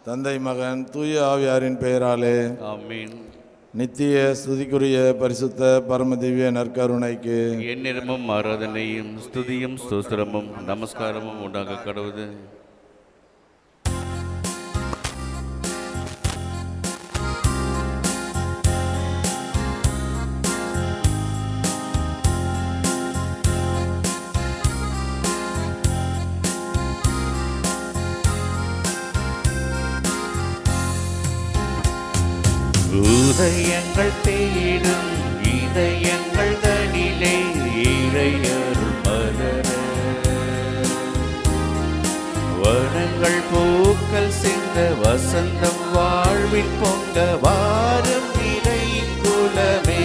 தந்தை மகன் தூய ஆவியாரின் பெயராலே ஆமீன் நித்திய ஸ்துதிக்குரிய பரிசுத்த பரமதிவ்ய நற்கருணைக்கு எந்நேரமும் ஆராதனையும் ஸ்துதியும் ஸ்தோத்திரமும் நமஸ்காரமும் உண்டாக கடவுது உதயங்கள் தேடும் இதயங்கள் தனிலே இறையருள் மலர வனங்கள் பூக்கள் சிந்த வசந்தம் வாழ்வில் பொங்க வாரும் இறை குலமே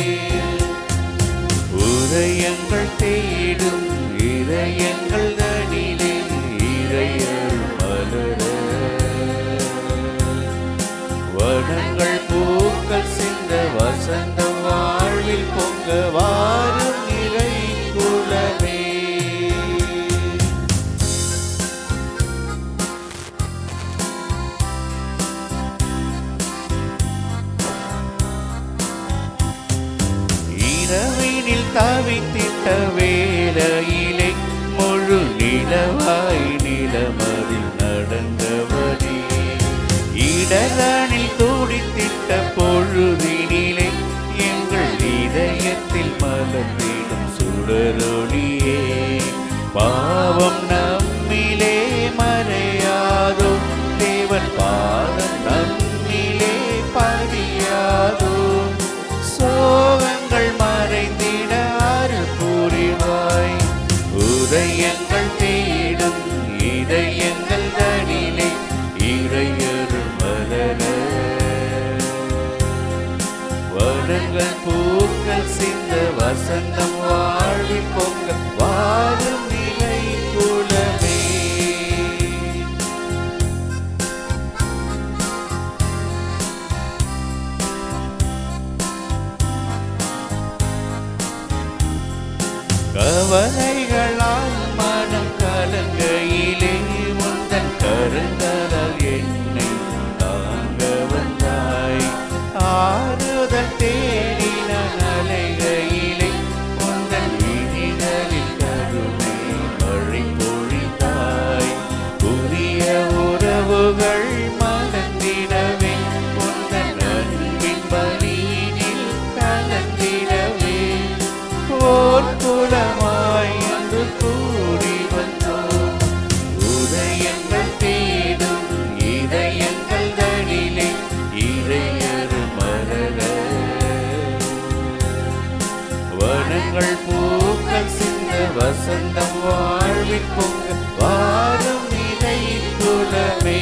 உதயங்கள் தேடும் இதயங்கள் தனிலே இறையருள் மலர வனங்கள் பூக்கள் சிந்த வசந்த வாழ்வில் பொங்க வாரும் இறை குலமே இரவினில் தவித்திட்ட வேளையிலே முழு நிலவாய் நிலமதில் நடந்தவனே இடரனில் துடித்திட்ட பொழுதினிலே எங்கள் இதயத்தில் மலர்ந்திடும் சுடரொளியே பாவம் நம்மிலே மறையாதோ தேவன் பாதம் நம்மிலே பதியாதோ சோகங்கள் மறைந்திட அருள் புரிவாய் உதயங்கள் தேடும் இதயங்கள் தனிலே இறையருள் மலர வனங்கள் பூக்கள் சிந்த வசந்தம் வாழ்வில் பொங்க வாழும் நிலை குலமே கவலைகளால் மனம் கலங்கையிலே உந்தன் கருங்கலால் என்னை தாங்க வந்தாய் ஆறுதல் தேடின அலைகையிலே உந்தன் விழிகளில் கருணை மழை பொழிந்தாய் புதிய உறவுகள் மலர்ந்திடவே உந்தன் அன்பின் பலியினில் கலந்திடவே ஓர் குலமாய் என்று கூடி வந்தோம் உதயங்கள் தேடும் இதயங்கள் தனிலே இறையரு மலர வனங்கள் பூக்கள் சிந்த வசந்தம் வாழ்வில் பொங்க வாரும் இறை குலமே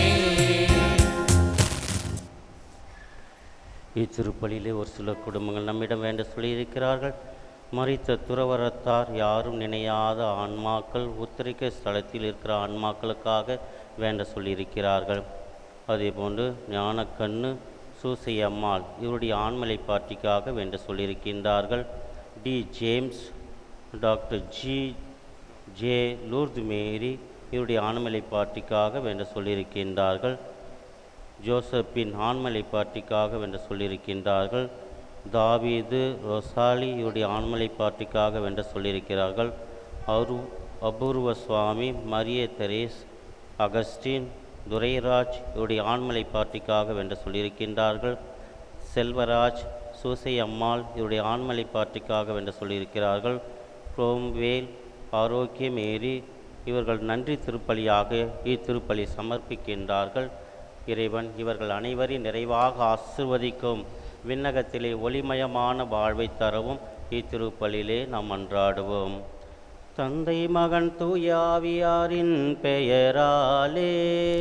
இத்திருப்பலியிலே ஒரு சில குடும்பங்கள் நம்மிடம் வேண்ட சொல்லியிருக்கிறார்கள் மறித்த துறவரத்தார் யாரும் நினையாத ஆன்மாக்கள் உத்தரிக்க ஸ்தலத்தில் இருக்கிற ஆன்மாக்களுக்காக வேண்ட சொல்லியிருக்கிறார்கள் அதேபோன்று ஞானக்கண்ணு சூசை அம்மாள் இவருடைய ஆண்மலை பாட்டிக்காக வேண்ட சொல்லியிருக்கின்றார்கள் T James doctor G J Lourdu Mary இவருடைய ஆண்மலை பாட்டிக்காக வேண்ட சொல்லியிருக்கின்றார்கள் ஜோசப்பின் ஆண்மலை பாட்டிக்காக வென்று சொல்லியிருக்கின்றார்கள் தாவீது ரொசாலி இவருடைய ஆண்மலை பாட்டிக்காக வென்று சொல்லியிருக்கிறார்கள் அரு அபூர்வ சுவாமி மரிய தெரேஸ் அகஸ்டின் துரைராஜ் இவருடைய ஆண்மலை பாட்டிக்காக வென்று சொல்லியிருக்கின்றார்கள் செல்வராஜ் சூசை அம்மாள் இவருடைய ஆண்மலை பாட்டிக்காக வென்று சொல்லியிருக்கிறார்கள் குரோம்வேல் ஆரோக்கியமேரி இவர்கள் நன்றி திருப்பலியாக இத்திருப்பலி சமர்ப்பிக்கின்றார்கள் இறைவன் இவர்கள் அனைவரையும் நிறைவாக ஆசிர்வதிக்கும் விண்ணகத்திலே ஒளிமயமான வாழ்வை தரவும் இத்திருப்பலிலே நாம் அன்றாடுவோம் தந்தை மகன் தூயாவியாரின் பெயராலே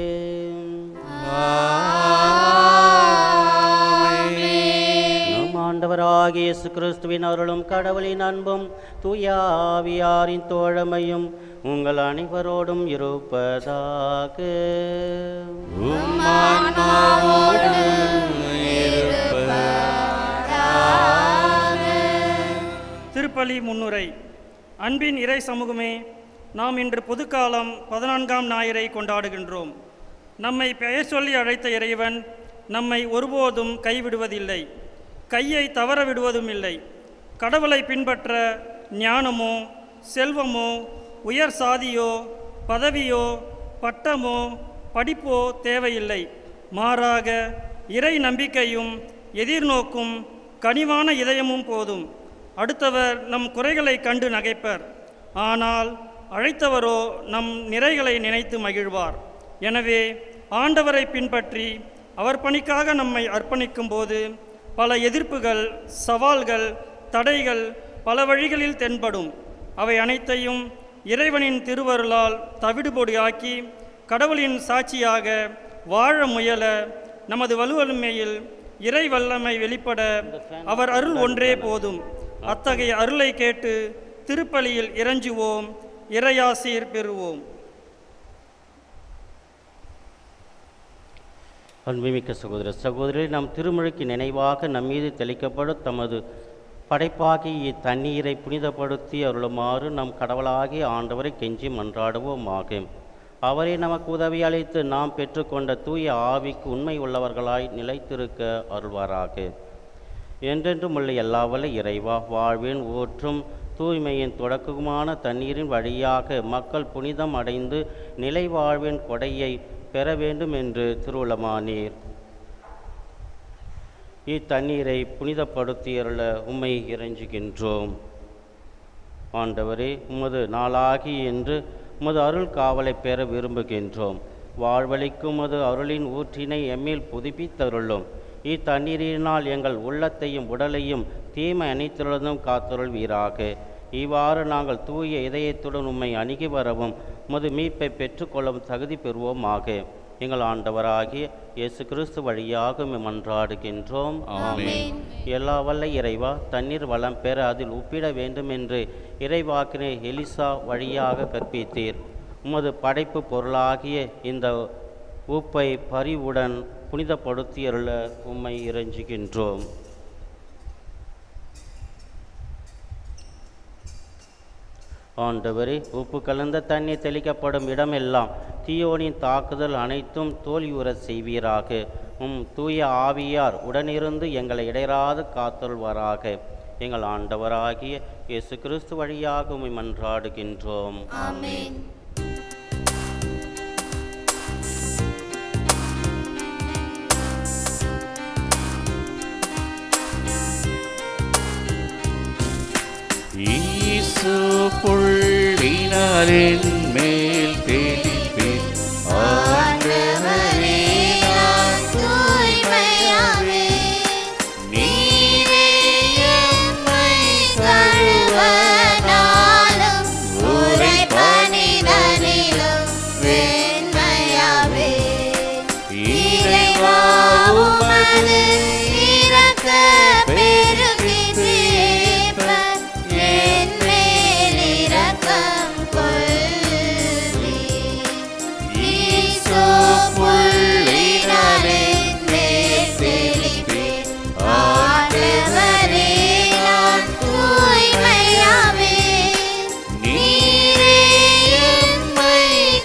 நம் ஆண்டவராகிய இயேசு கிறிஸ்துவின் அருளும் கடவுளின் அன்பும் தூயாவியாரின் தோழமையும் உங்கள் அனைவரோடும் இருப்பதாக திருப்பலி முன்னுரை அன்பின் இறை சமூகமே நாம் இன்று பொதுக்காலம் பதினான்காம் ஞாயிறை கொண்டாடுகின்றோம் நம்மை பெயர் சொல்லி அழைத்த இறைவன் நம்மை ஒருபோதும் கைவிடுவதில்லை கையை தவற விடுவதும் இல்லை கடவுளை பின்பற்ற ஞானமோ செல்வமோ உயர் சாதியோ பதவியோ பட்டமோ படிப்போ தேவையில்லை மாறாக இறை நம்பிக்கையும் எதிர்நோக்கும் கனிவான இதயமும் போதும் அடுத்தவர் நம் குறைகளை கண்டு நகைப்பர் ஆனால் அழைத்தவரோ நம் நிறைகளை நினைத்து மகிழ்வார் எனவே ஆண்டவரை பின்பற்றி அவர் பணிக்காக நம்மை அர்ப்பணிக்கும் போது பல எதிர்ப்புகள் சவால்கள் தடைகள் பல வழிகளில் தென்படும் அவை அனைத்தையும் இறைவனின் திருவருளால் தவிடுபொடியாக்கி கடவுளின் சாட்சியாக வாழ முயல நமது வலுவலிமையில் இறை வல்லமை வெளிப்பட அவர் அருள் ஒன்றே போதும் அத்தகைய அருளை கேட்டு திருப்பலியில் இறைஞ்சுவோம் இறையாசீர் பெறுவோம் அன்புமிக்க சகோதர சகோதரி நம் திருமுழுக்கு நினைவாக நம் மீது தெளிக்கப்படும் தமது படைப்பாகி இத்தண்ணீரை புனிதப்படுத்தி அருளுமாறு நம் கடவுளாகிய ஆண்டவரை கெஞ்சி மன்றாடுவோமாக அவரே நமக்கு உதவி அளித்து நாம் பெற்றுக்கொண்ட தூய ஆவிக்கு உண்மை உள்ளவர்களாய் நிலைத்திருக்க அருள்வாராக என்றென்றும் உள்ள எல்லாவல்ல இறைவா வாழ்வின் ஊற்றும் தூய்மையின் தொடக்கமான தண்ணீரின் வழியாக மக்கள் புனிதம் அடைந்து நிலை வாழ்வின் கொடையை பெற வேண்டும் என்று திருவுளமானீர் இத்தண்ணீரை புனிதப்படுத்தியருள உம்மை இறைஞ்சுகின்றோம் ஆண்டவரே உமது நாளாகி என்று உமது அருள் காவலை பெற விரும்புகின்றோம் வாழ்வழிக்கும் உமது அருளின் ஊற்றினை எம்மில் புதுப்பித்தருளும் இத்தண்ணீரினால் எங்கள் உள்ளத்தையும் உடலையும் தீமை அனைத்திலும் காத்தருள்வீராக இவ்வாறு நாங்கள் தூய இதயத்துடன் உம்மை அணுகி வரவும் உமது மீட்பை பெற்றுக்கொள்ளவும் தகுதி பெறுவோமாக எங்கள் ஆண்டவராகிய இயேசு கிறிஸ்து வழியாக உம்மை மன்றாடுகின்றோம் ஆமென். எல்லா வல்ல இறைவா தண்ணீர் வளம் பெற அதில் உப்பிட வேண்டும் என்று இறைவாக்கினை எலிசா வழியாக கற்பித்தீர் உமது படைப்பு பொருளாகிய இந்த உப்பை பரிவுடன் புனிதப்படுத்தியருள உம்மை இறைஞ்சுகின்றோம் ஆண்டவரே உப்பு கலந்த தண்ணீர் தெளிக்கப்படும் இடமெல்லாம் தீயோனின் தாக்குதல் அனைத்தும் தோல்வியுறச் செய்வீராக உம் தூய ஆவியார் உடனிருந்து எங்களை இடையராது காத்தல்வாராக எங்கள் ஆண்டவராகிய இயேசு கிறிஸ்து வழியாக உம்மை மன்றாடுகின்றோம் ஆமென் ஈசு புள்ளினாரின் மேல் தெளிப்பேன் ஆண்டவரே நான் தூய்மையாவே நீரே எம்மை கழுவனாலும் உரை பணிதனிலும் வெண்மையாவே இறைவா உமது இரக்க பெருகிதேற்ப என் மேல் இரக்கம் கொள்வீர். ஈசோ புள்ளினாரின் மேல் தெளிப்பேன். ஆண்டவரே நான் தூய்மையாவே நீரே எம்மை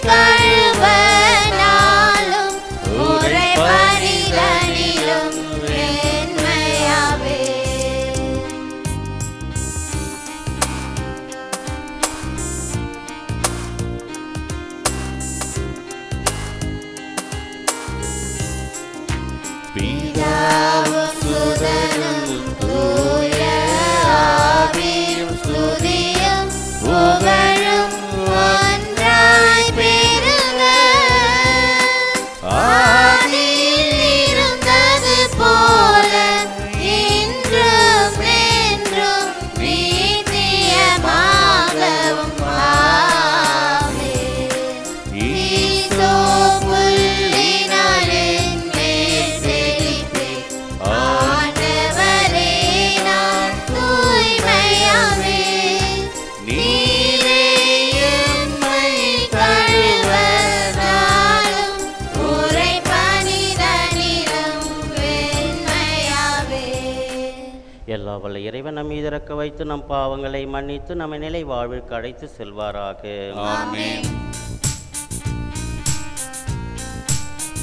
கழுவனாலும் உரை பணிதனிலும் வெண்மையாவே பிதாவும் சுதனும் தூய ஆவியும் ஸ்துதியும் புகழும் ஒன்றாய் பெருக. ஆதியில் இருந்தது போல இன்றும் என்றும் நித்தியமாகவும் ஆமென். ஈசோ புள்ளினாலின் மேல் தெளிப்பேன். ஆண்டவரே நான் தூய்மையாவே நீரே எம்மை கழுவனாலும் உரை பணிதனிலும் வெண்மையாவே எல்லா வல்ல இறைவன் நம் மீது இறக்க வைத்து நம் பாவங்களை மன்னித்து நம்மை நிலை வாழ்விற்கு அழைத்து செல்வாராக ஆமென்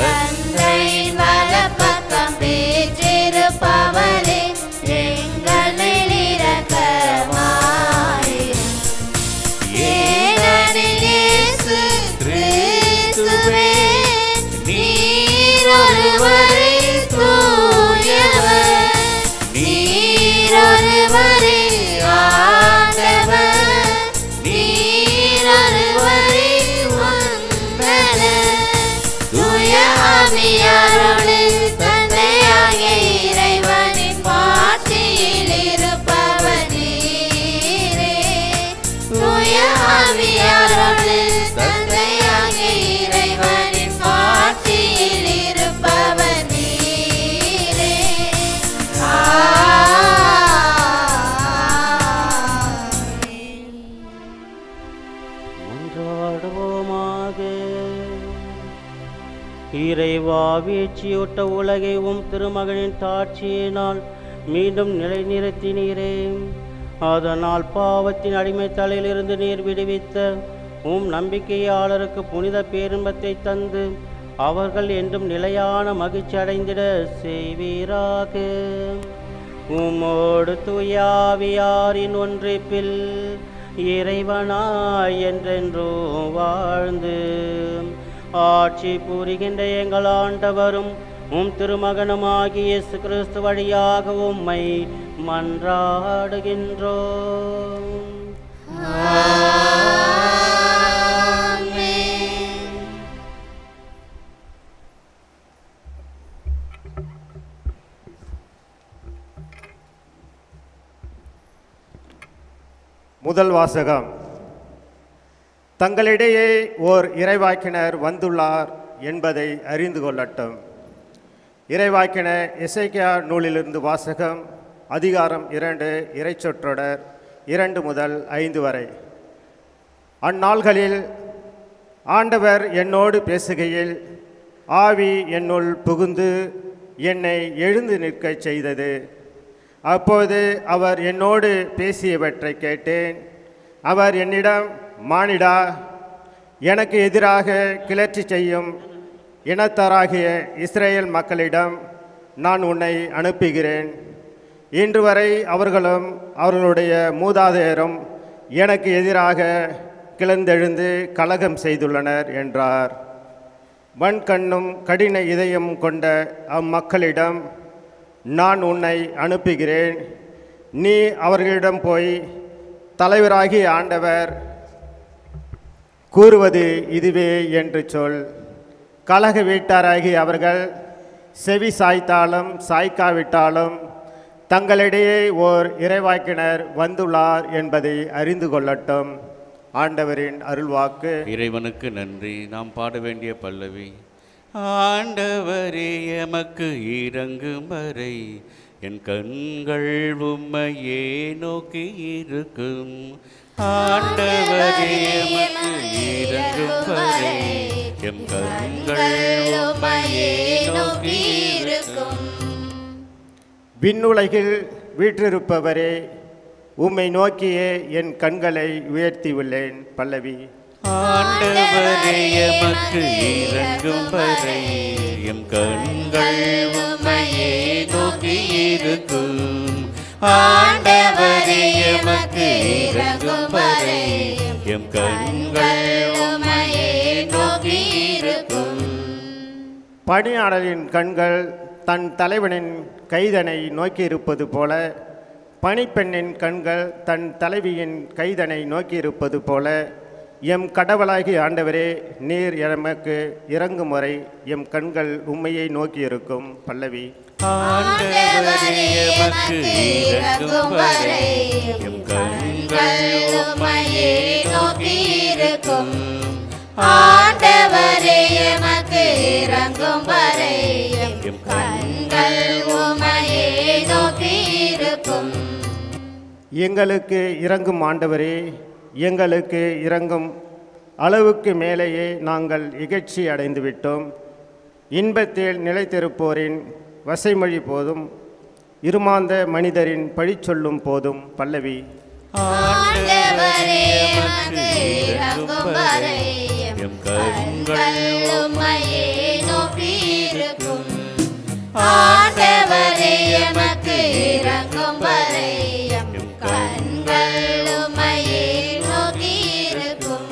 தந்தையின் வலப்பக்கம் வீற்றிருப்பவரே எங்கள் மேல் இரக்கமாயிரும் ஏனெனில் இயேசு கிறிஸ்துவே நீர் ஒருவரே தூயவர் நீர் ஒருவரே ஆண்டவர் நீர் ஒருவரே உன்னதர் தூய ஆவியாரோடு தந்தையாகிய இறைவனின் மாட்சியில் இருப்பவர் நீரே தூய ஆவியாரோடு தந்தையாகிய இறைவனின் மாட்சியில் இருப்பவர் நீரே ஆமென். மன்றாடுவோமாக இறைவா வீழ்ச்சியூட்ட உலகை உம் திருமகனின் தாட்சியினால் மீண்டும் நிலைநிறுத்தினீரே அதனால் பாவத்தின் அடிமைத்தலையிலிருந்து நீர் விடுவித்த உம் நம்பிக்கையாளருக்கு புனித பேரின்பத்தை தந்து அவர்கள் என்றும் நிலையான மகிழ்ச்சி அடைந்திட செய்வீராக உமோடு துயாவியாரின் ஒன்றிப்பில் இறைவனாய் என்றென்றும் வாழ்ந்து ஆட்சி புரிகின்ற எங்கள் ஆண்டவரும் உம் திருமகனுமாகிய இயேசு கிறிஸ்து வழியாக உம்மை மன்றாடுகின்றோம் முதல் வாசகம் தங்களிடையே ஓர் இறைவாக்கினர் வந்துள்ளார் என்பதை அறிந்து கொள்ளட்டும் இறைவாக்கினர் இசைக்கியா நூலிலிருந்து வாசகம் அதிகாரம் இரண்டு இறைச்சொற்றொடர் இரண்டு முதல் ஐந்து வரை அந்நாள்களில் ஆண்டவர் என்னோடு பேசுகையில் ஆவி என்னுள் புகுந்து என்னை எழுந்து நிற்கச் செய்தது அப்போது அவர் என்னோடு பேசியவற்றை கேட்டேன் அவர் என்னிடம் மானிடா எனக்கு எதிராக கிளர்ச்சி செய்யும் இனத்தாராகிய இஸ்ரேல் மக்களிடம் நான் உன்னை அனுப்புகிறேன் இன்று வரை அவர்களும் அவர்களுடைய மூதாதையரும் எனக்கு எதிராக கிளர்ந்தெழுந்து கலகம் செய்துள்ளனர் என்றார் வன்கண்ணும் கடின இதயம் கொண்ட அம்மக்களிடம் நான் உன்னை அனுப்புகிறேன் நீ அவர்களிடம் போய் தலைவராகிய ஆண்டவர் கூறுவது இதுவே என்று சொல் கலக வீட்டாராகிய அவர்கள் செவி சாய்த்தாலும் சாய்க்காவிட்டாலும் தங்களிடையே ஓர் இறைவாக்கினர் வந்துள்ளார் என்பதை அறிந்து கொள்ளட்டும் ஆண்டவரின் அருள்வாக்கு இறைவனுக்கு நன்றி நாம் பாட வேண்டிய பல்லவி ஆண்டவரே எமக்கு இறங்கும் வரை என் கண்கள் உம்மையே நோக்கி இருக்கும் ஆண்டவரே எமக்கு இறங்கும் வரை எம் கண்கள் உம்மையே நோக்கி இருக்கும் விண்ணுலகில் வீற்றிருப்பவரே உம்மை நோக்கியே என் கண்களை உயர்த்தியுள்ளேன் பல்லவி ஆண்டவரே எமக்கு இறங்கும் வரை எம் கண்கள் உம்மையே நோக்கி இருக்கும் ஆண்டவரே எமக்கு இறங்கும் வரை எம் கண்கள் உம்மையே நோக்கி இருக்கும் பணியாளரின் கண்கள் தன் தலைவனின் கைதனை நோக்கியிருப்பது போல பணிப்பெண்ணின் கண்கள் தன் தலைவியின் கைதனை நோக்கியிருப்பது போல எம் கடவுளாகிய ஆண்டவரே நீர் எமக்கு இறங்கும் வரை எம் கண்கள் உம்மையை நோக்கியிருக்கும் பல்லவி ஆண்டவரே எமக்கு இறங்கும் வரை எம் கண்கள் உம்மையே நோக்கி இருக்கும் ஆண்டவரே எமக்கு இறங்கும் வரை எம் கண்கள் உமையே நோக்கி இருக்கும் எங்களுக்கு இறங்கும் ஆண்டவரே எங்களுக்கு இறங்கும் அளவுக்கு மேலேயே நாங்கள் இகழ்ச்சி அடைந்து விட்டோம் இன்பத்தில் நிலைத்திருப்போரின் வசைமொழி போதும் இருமாந்த மனிதரின் பழிச்சொல்லும் போதும் பல்லவி ஆண்டவரே எமக்கு இறங்கும் வரை எம் கண்கள் உமையே நோக்கி ஆண்டவரே எமக்கு இறங்கும் வரை எம் கண்கள் உம்மையே நோக்கியிருக்கும்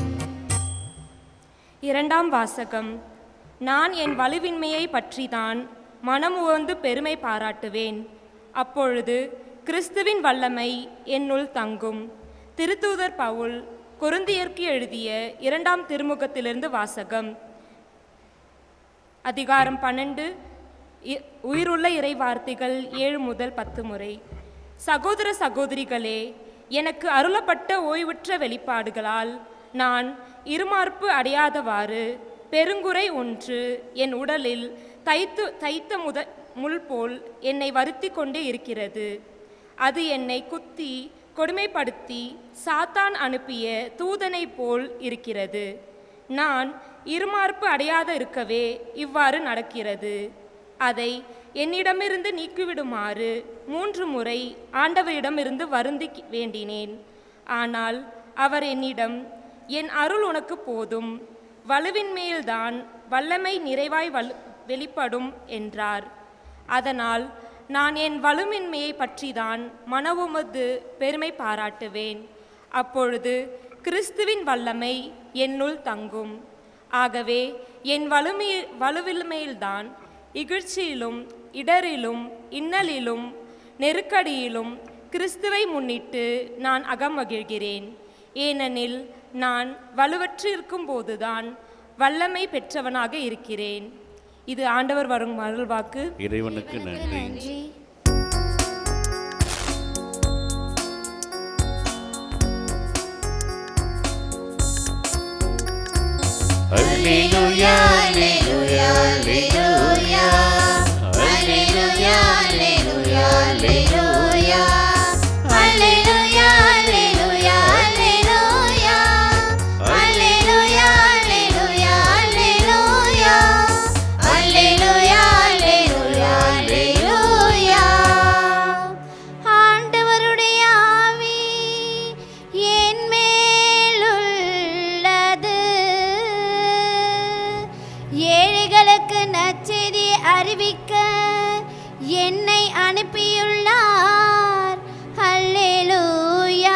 இரண்டாம் வாசகம் நான் என் வலுவின்மையை பற்றிதான் மனமுவந்து பெருமை பாராட்டுவேன் அப்பொழுது கிறிஸ்துவின் வல்லமை என்னுள் தங்கும் திருத்தூதர் பவுல் கொருந்தியர்க்கு எழுதிய இரண்டாம் திருமுகத்திலிருந்து வாசகம் அதிகாரம் பன்னெண்டு இ- உயிருள்ள இறை வார்த்தைகள் ஏழு முதல் பத்து முறை சகோதர சகோதரிகளே எனக்கு அருளப்பட்ட ஓய்வுற்ற வெளிப்பாடுகளால் நான் இருமார்ப்பு அடையாதவாறு பெருங்குறை ஒன்று என் உடலில் தைத்து தைத்த முத முள் போல் என்னை வருத்தி கொண்டே இருக்கிறது அது என்னை குத்தி கொடுமைப்படுத்தி சாத்தான் அனுப்பிய தூதனைப் போல் இருக்கிறது நான் இருமார்ப்பு அடையாத இருக்கவே இவ்வாறு நடக்கிறது அதை என்னிடமிருந்து நீக்கிவிடுமாறு மூன்று முறை ஆண்டவரிடமிருந்து வருந்தி வேண்டினேன் ஆனால் அவர் என்னிடம் என் அருள் உனக்கு போதும் வலுவின் மேல்தான் வல்லமை நிறைவாய் வலு வெளிப்படும் என்றார் அதனால் நான் என் வலுமின்மையை பற்றிதான் மனவுமது பெருமை பாராட்டுவேன் அப்பொழுது கிறிஸ்துவின் வல்லமை என்னுள் தங்கும் ஆகவே என் வலுமை வலுவின்மையில்தான் இகழ்ச்சியிலும் இடரிலும் இன்னலிலும் நெருக்கடியிலும் கிறிஸ்துவை முன்னிட்டு நான் அகமகிழ்கிறேன் ஏனெனில் நான் வலுவற்றிருக்கும் போதுதான் வல்லமை பெற்றவனாக இருக்கிறேன் இது ஆண்டவர் வரும் அருள்வாக்கு இறைவனுக்கு நன்றி நன்றி அல்லேலூயா அல்லேலூயா அல்லேலூயா அல்லேலூயா அல்லேலூயா அல்லேலூயா அல்லேலூயா அல்லேலூயா அல்லேலூயா அல்லேலூயா அல்லேலூயா அல்லேலூயா அல்லேலூயா அல்லேலூயா அல்லேலூயா ஆண்டவருடைய ஆவி என் மேலுள்ளது ஏழைகளுக்கு நற்செய்தி அறிவிக்க என்னை அனுப்பியுள்ளார் அல்லேலூயா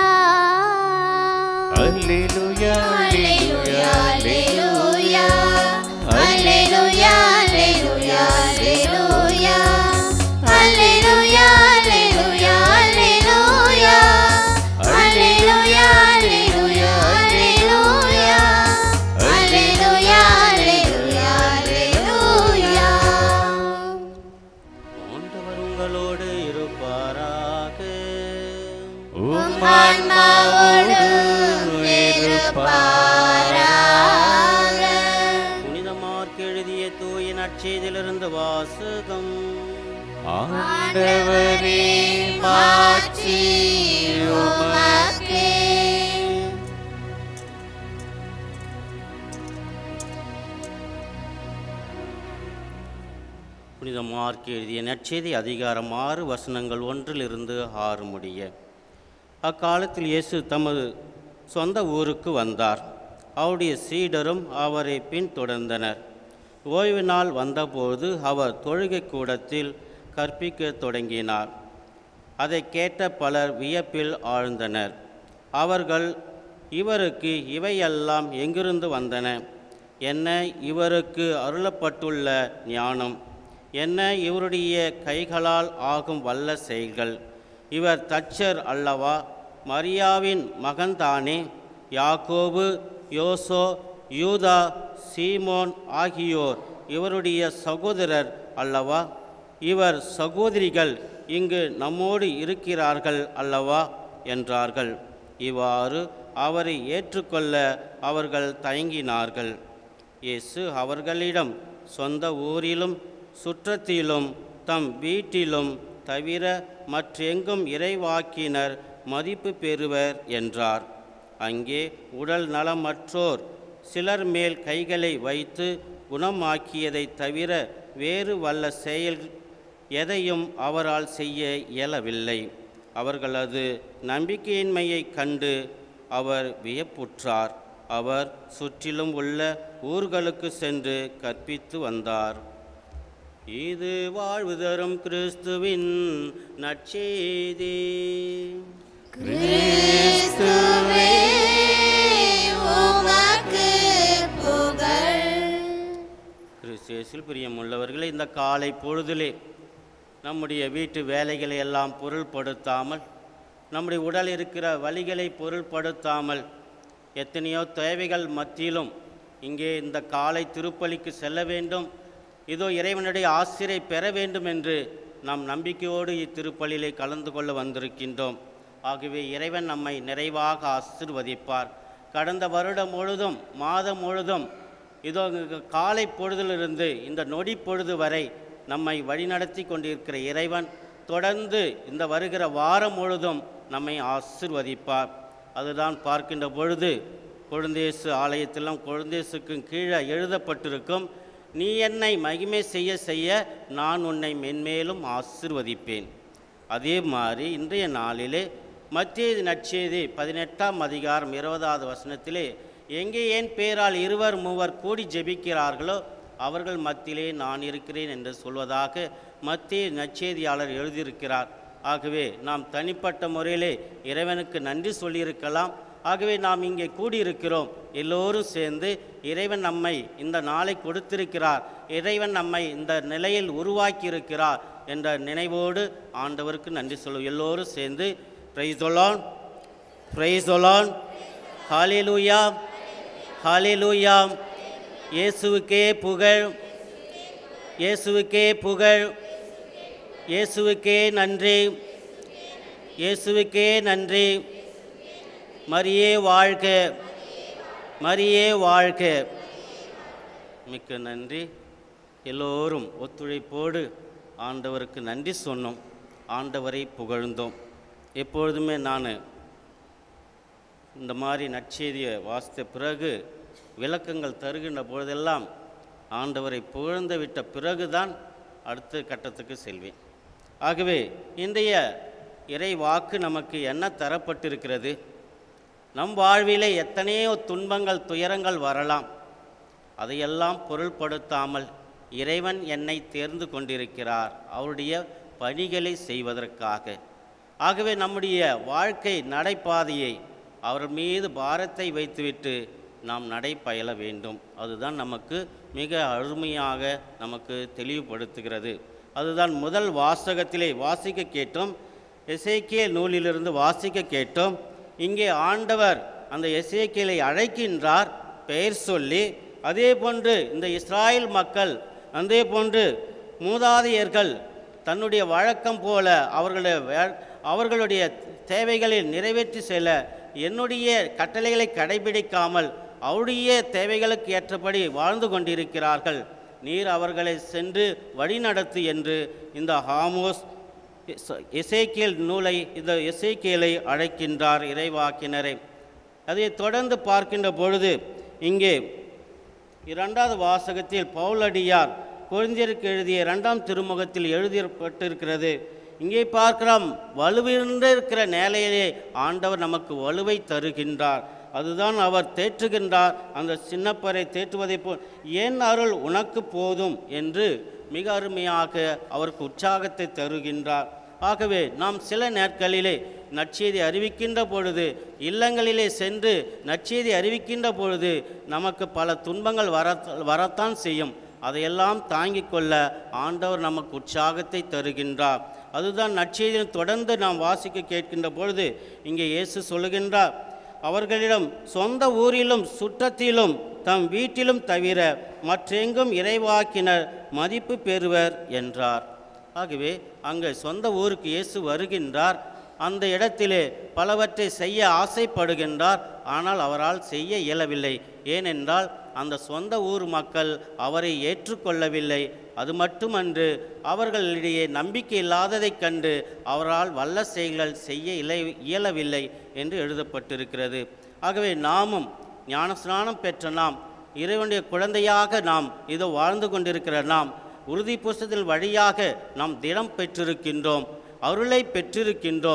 அல்லேலூயா அல்லேலூயா அல்லேலூயா அல்லேலூயா அல்லேலூயா அல்லேலூயா அல்லேலூயா அல்லேலூயா அல்லேலூயா அல்லேலூயா அல்லேலூயா அல்லேலூயா அல்லேலூயா அல்லேலூயா அல்லேலூயா ஆண்டவர் உங்களோடு இருப்பாராக உம் ஆன்மாவோடு இருப்பாராக புனித மார்க் எழுதிய தூய நற்செய்தியிலிருந்து வாசகம் ஆண்டவரே மாட்சி உமக்கே புனித மார்க் எழுதிய நற்செய்தி அதிகாரம் ஆறு வசனங்கள் ஒன்றிலிருந்து ஆறு முடிய அக்காலத்தில் இயேசு தமது சொந்த ஊருக்கு வந்தார் அவருடைய சீடரும் அவரை பின்தொடர்ந்தனர் ஓய்வு நாள் வந்தபோது அவர் தொழுகை கூடத்தில் கற்பிக்கத் தொடங்கினார் அதை கேட்ட பலர் வியப்பில் ஆழ்ந்தனர் அவர்கள் இவருக்கு இவையெல்லாம் எங்கிருந்து வந்தன என்ன இவருக்கு அருளப்பட்டுள்ள ஞானம் என்ன இவருடைய கைகளால் ஆகும் வல்ல செயல்கள் இவர் தச்சர் அல்லவா மரியாவின் மகன்தானே யாக்கோபு யோசோ யூதா சீமோன் ஆகியோர் இவருடைய சகோதரர் அல்லவா இவர் சகோதரிகள் இங்கு நம்மோடு இருக்கிறார்கள் அல்லவா என்றார்கள் இவ்வாறு அவரை ஏற்றுக்கொள்ள அவர்கள் தயங்கினார்கள் இயேசு அவர்களிடம் சொந்த ஊரிலும் சுற்றத்திலும் தம் வீட்டிலும் தவிர மற்றெங்கும் இறைவாக்கினர் மதிப்பு பெறுவர் என்றார் அங்கே உடல் நலமற்றோர் சிலர் மேல் கைகளை வைத்து குணமாக்கியதைத் தவிர வேறு வல்ல செயல் எதையும் அவரால் செய்ய இயலவில்லை அவர்களது நம்பிக்கையின்மையைக் கண்டு அவர் வியப்புற்றார் அவர் சுற்றிலும் உள்ள ஊர்களுக்கு சென்று கற்பித்து வந்தார் இது வாழ்வு தரும் கிறிஸ்துவின் நற்செய்தி கிறிஸ்துவே உமக்கு புகழ் கிறிஸ்தியஸில் பிரியமுள்ளவர்களே இந்த காலை பொழுதிலே நம்முடைய வீட்டு வேலைகளை எல்லாம் பொருள்படுத்தாமல் நம்முடைய உடல் இருக்கிற வலிகளை பொருள்படுத்தாமல் எத்தனையோ தேவைகள் மத்தியிலும் இங்கே இந்த காலை திருப்பலிக்கு செல்ல வேண்டும் இதோ இறைவனுடைய ஆசிரியை பெற வேண்டும் என்று நாம் நம்பிக்கையோடு இத்திருப்பலிலே கலந்து கொள்ள வந்திருக்கின்றோம் ஆகவே இறைவன் நம்மை நிறைவாக ஆசிர்வதிப்பார் கடந்த வருடம் முழுதும் மாதம் முழுதும் இதோ இங்கு காலை பொழுதிலிருந்து இந்த நொடி பொழுது வரை நம்மை வழிநடத்தி கொண்டிருக்கிற இறைவன் தொடர்ந்து இந்த வருகிற வாரம் முழுதும் நம்மை ஆசிர்வதிப்பார் அதுதான் பார்க்கின்ற பொழுது கொழுந்தேசு ஆலயத்திலும் கொழுந்தேசுக்கு கீழே எழுதப்பட்டிருக்கும் நீ என்னை மகிமை செய்ய செய்ய நான் உன்னை மென்மேலும் ஆசிர்வதிப்பேன் அதே மாதிரி இன்றைய நாளிலே மத்திய நற்செய்தி பதினெட்டாம் அதிகாரம் இருபதாவது வசனத்திலே எங்கே ஏன் பேரால் இருவர் மூவர் கூடி ஜெபிக்கிறார்களோ அவர்கள் மத்தியிலே நான் இருக்கிறேன் என்று சொல்வதாக மத்திய நற்செய்தியாளர் எழுதியிருக்கிறார் ஆகவே நாம் தனிப்பட்ட முறையிலே இறைவனுக்கு நன்றி சொல்லியிருக்கலாம் ஆகவே நாம் இங்கே கூடியிருக்கிறோம் எல்லோரும் சேர்ந்து இறைவன் நம்மை இந்த நாளை கொடுத்திருக்கிறார் இறைவன் நம்மை இந்த நிலையில் உருவாக்கி இருக்கிறார் என்ற நினைவோடு ஆண்டவருக்கு நன்றி சொல்லுவோம் எல்லோரும் சேர்ந்து பிரைதொலான் பிரைதொலான் ஹாலேலூயா ஹாலேலூயா இயேசுவுக்கே புகழ் இயேசுவுக்கே புகழ் இயேசுவுக்கே நன்றி இயேசுவுக்கே நன்றி மரியே வாழ்க மரியே வாழ்க மிக்க நன்றி எல்லோரும் ஒத்துழைப்போடு ஆண்டவருக்கு நன்றி சொன்னோம் ஆண்டவரை புகழ்ந்தோம் எப்பொழுதுமே நான் இந்த மாதிரி நற்செய்தியை வாசித்த பிறகு விளக்கங்கள் தருகின்ற பொழுதெல்லாம் ஆண்டவரை புகழ்ந்து விட்ட பிறகுதான் அடுத்த கட்டத்துக்கு செல்வேன் ஆகவே இன்றைய இறை வாக்கு நமக்கு என்ன தரப்பட்டிருக்கிறது நம் வாழ்விலே எத்தனையோ துன்பங்கள் துயரங்கள் வரலாம் அதையெல்லாம் பொருள்படுத்தாமல் இறைவன் என்னை தேர்ந்து கொண்டிருக்கிறார் அவருடைய பணிகளை செய்வதற்காக ஆகவே நம்முடைய வாழ்க்கை நடைபாதையை அவர் மீது பாரத்தை வைத்துவிட்டு நாம் நடைபயல வேண்டும் அதுதான் நமக்கு மிக அருமையாக நமக்கு தெளிவுபடுத்துகிறது அதுதான் முதல் வாசகத்திலே வாசிக்க கேட்டோம் எசேக்கிய நூலிலிருந்து வாசிக்க கேட்டோம் இங்கே ஆண்டவர் அந்த எசேக்கியலை அழைக்கின்றார் பெயர் சொல்லி அதே போன்று இந்த இஸ்ராயல் மக்கள் அதே போன்று மூதாதையர்கள் தன்னுடைய வழக்கம் போல அவர்களுடைய வே- அவர்களுடைய தேவைகளை நிறைவேற்றி செல்ல என்னுடைய கட்டளைகளை கடைபிடிக்காமல் அவருடைய தேவைகளுக்கு ஏற்றபடி வாழ்ந்து கொண்டிருக்கிறார்கள் நீர் அவர்களை சென்று வழிநடத்து என்று இந்த ஹாமோஸ் எஸ்- எசேக்கியேல் நூலை இந்த எசேக்கியேலை அழைக்கின்றார் இறைவாக்கினரை அதை தொடர்ந்து பார்க்கின்ற பொழுது இங்கே இரண்டாவது வாசகத்தில் பவுலடியார் கொரிந்தியருக்கு எழுதிய இரண்டாம் திருமுகத்தில் எழுதப்பட்டிருக்கிறது இங்கே பார்க்கிறோம் வலுவிருந்திருக்கிற நிலையிலே ஆண்டவர் நமக்கு வலுவை தருகின்றார் அதுதான் அவர் தேற்றுகின்றார் அந்த சின்னப்பரை தேற்றுவதைப் போல் என் அருள் உனக்கு போதும் என்று மிக அருமையாக அவருக்கு உற்சாகத்தை தருகின்றார் ஆகவே நாம் சில நாட்களிலே நற்செய்தி அறிவிக்கின்ற பொழுது இல்லங்களிலே சென்று நற்செய்தி அறிவிக்கின்ற பொழுது நமக்கு பல துன்பங்கள் வர வரத்தான் செய்யும் அதையெல்லாம் தாங்கிக் கொள்ள ஆண்டவர் நமக்கு உற்சாகத்தை தருகின்றார் அதுதான் நற்செய்தியில் தொடர்ந்து நாம் வாசிக்க கேட்கின்ற பொழுது இங்கே இயேசு சொல்லுகின்றார் அவர்களிடம் சொந்த ஊரிலும் சுற்றத்திலும் தம் வீட்டிலும் தவிர மற்றெங்கும் இறைவாக்கினர் மதிப்பு பெறுவர் என்றார் ஆகவே அங்கே சொந்த ஊருக்கு இயேசு வருகின்றார் அந்த இடத்திலே பலவற்றை செய்ய ஆசைப்படுகின்றார் ஆனால் அவரால் செய்ய இயலவில்லை ஏனென்றால் அந்த சொந்த ஊர் மக்கள் அவரை ஏற்றுக்கொள்ளவில்லை அது மட்டுமன்று அவர்களிடையே நம்பிக்கை இல்லாததைக் கண்டு அவரால் வல்ல செயல்கள் செய்ய இலை இயலவில்லை என்று எழுதப்பட்டிருக்கிறது ஆகவே நாமும் ஞானஸ்நானம் பெற்ற நாம் இறைவனுடைய குழந்தையாக நாம் இதோ வாழ்ந்து கொண்டிருக்கிற நாம் உறுதி புஸ்தத்தில் வழியாக நாம் தினம் பெற்றிருக்கின்றோம் அருளை பெற்றிருக்கின்றோம்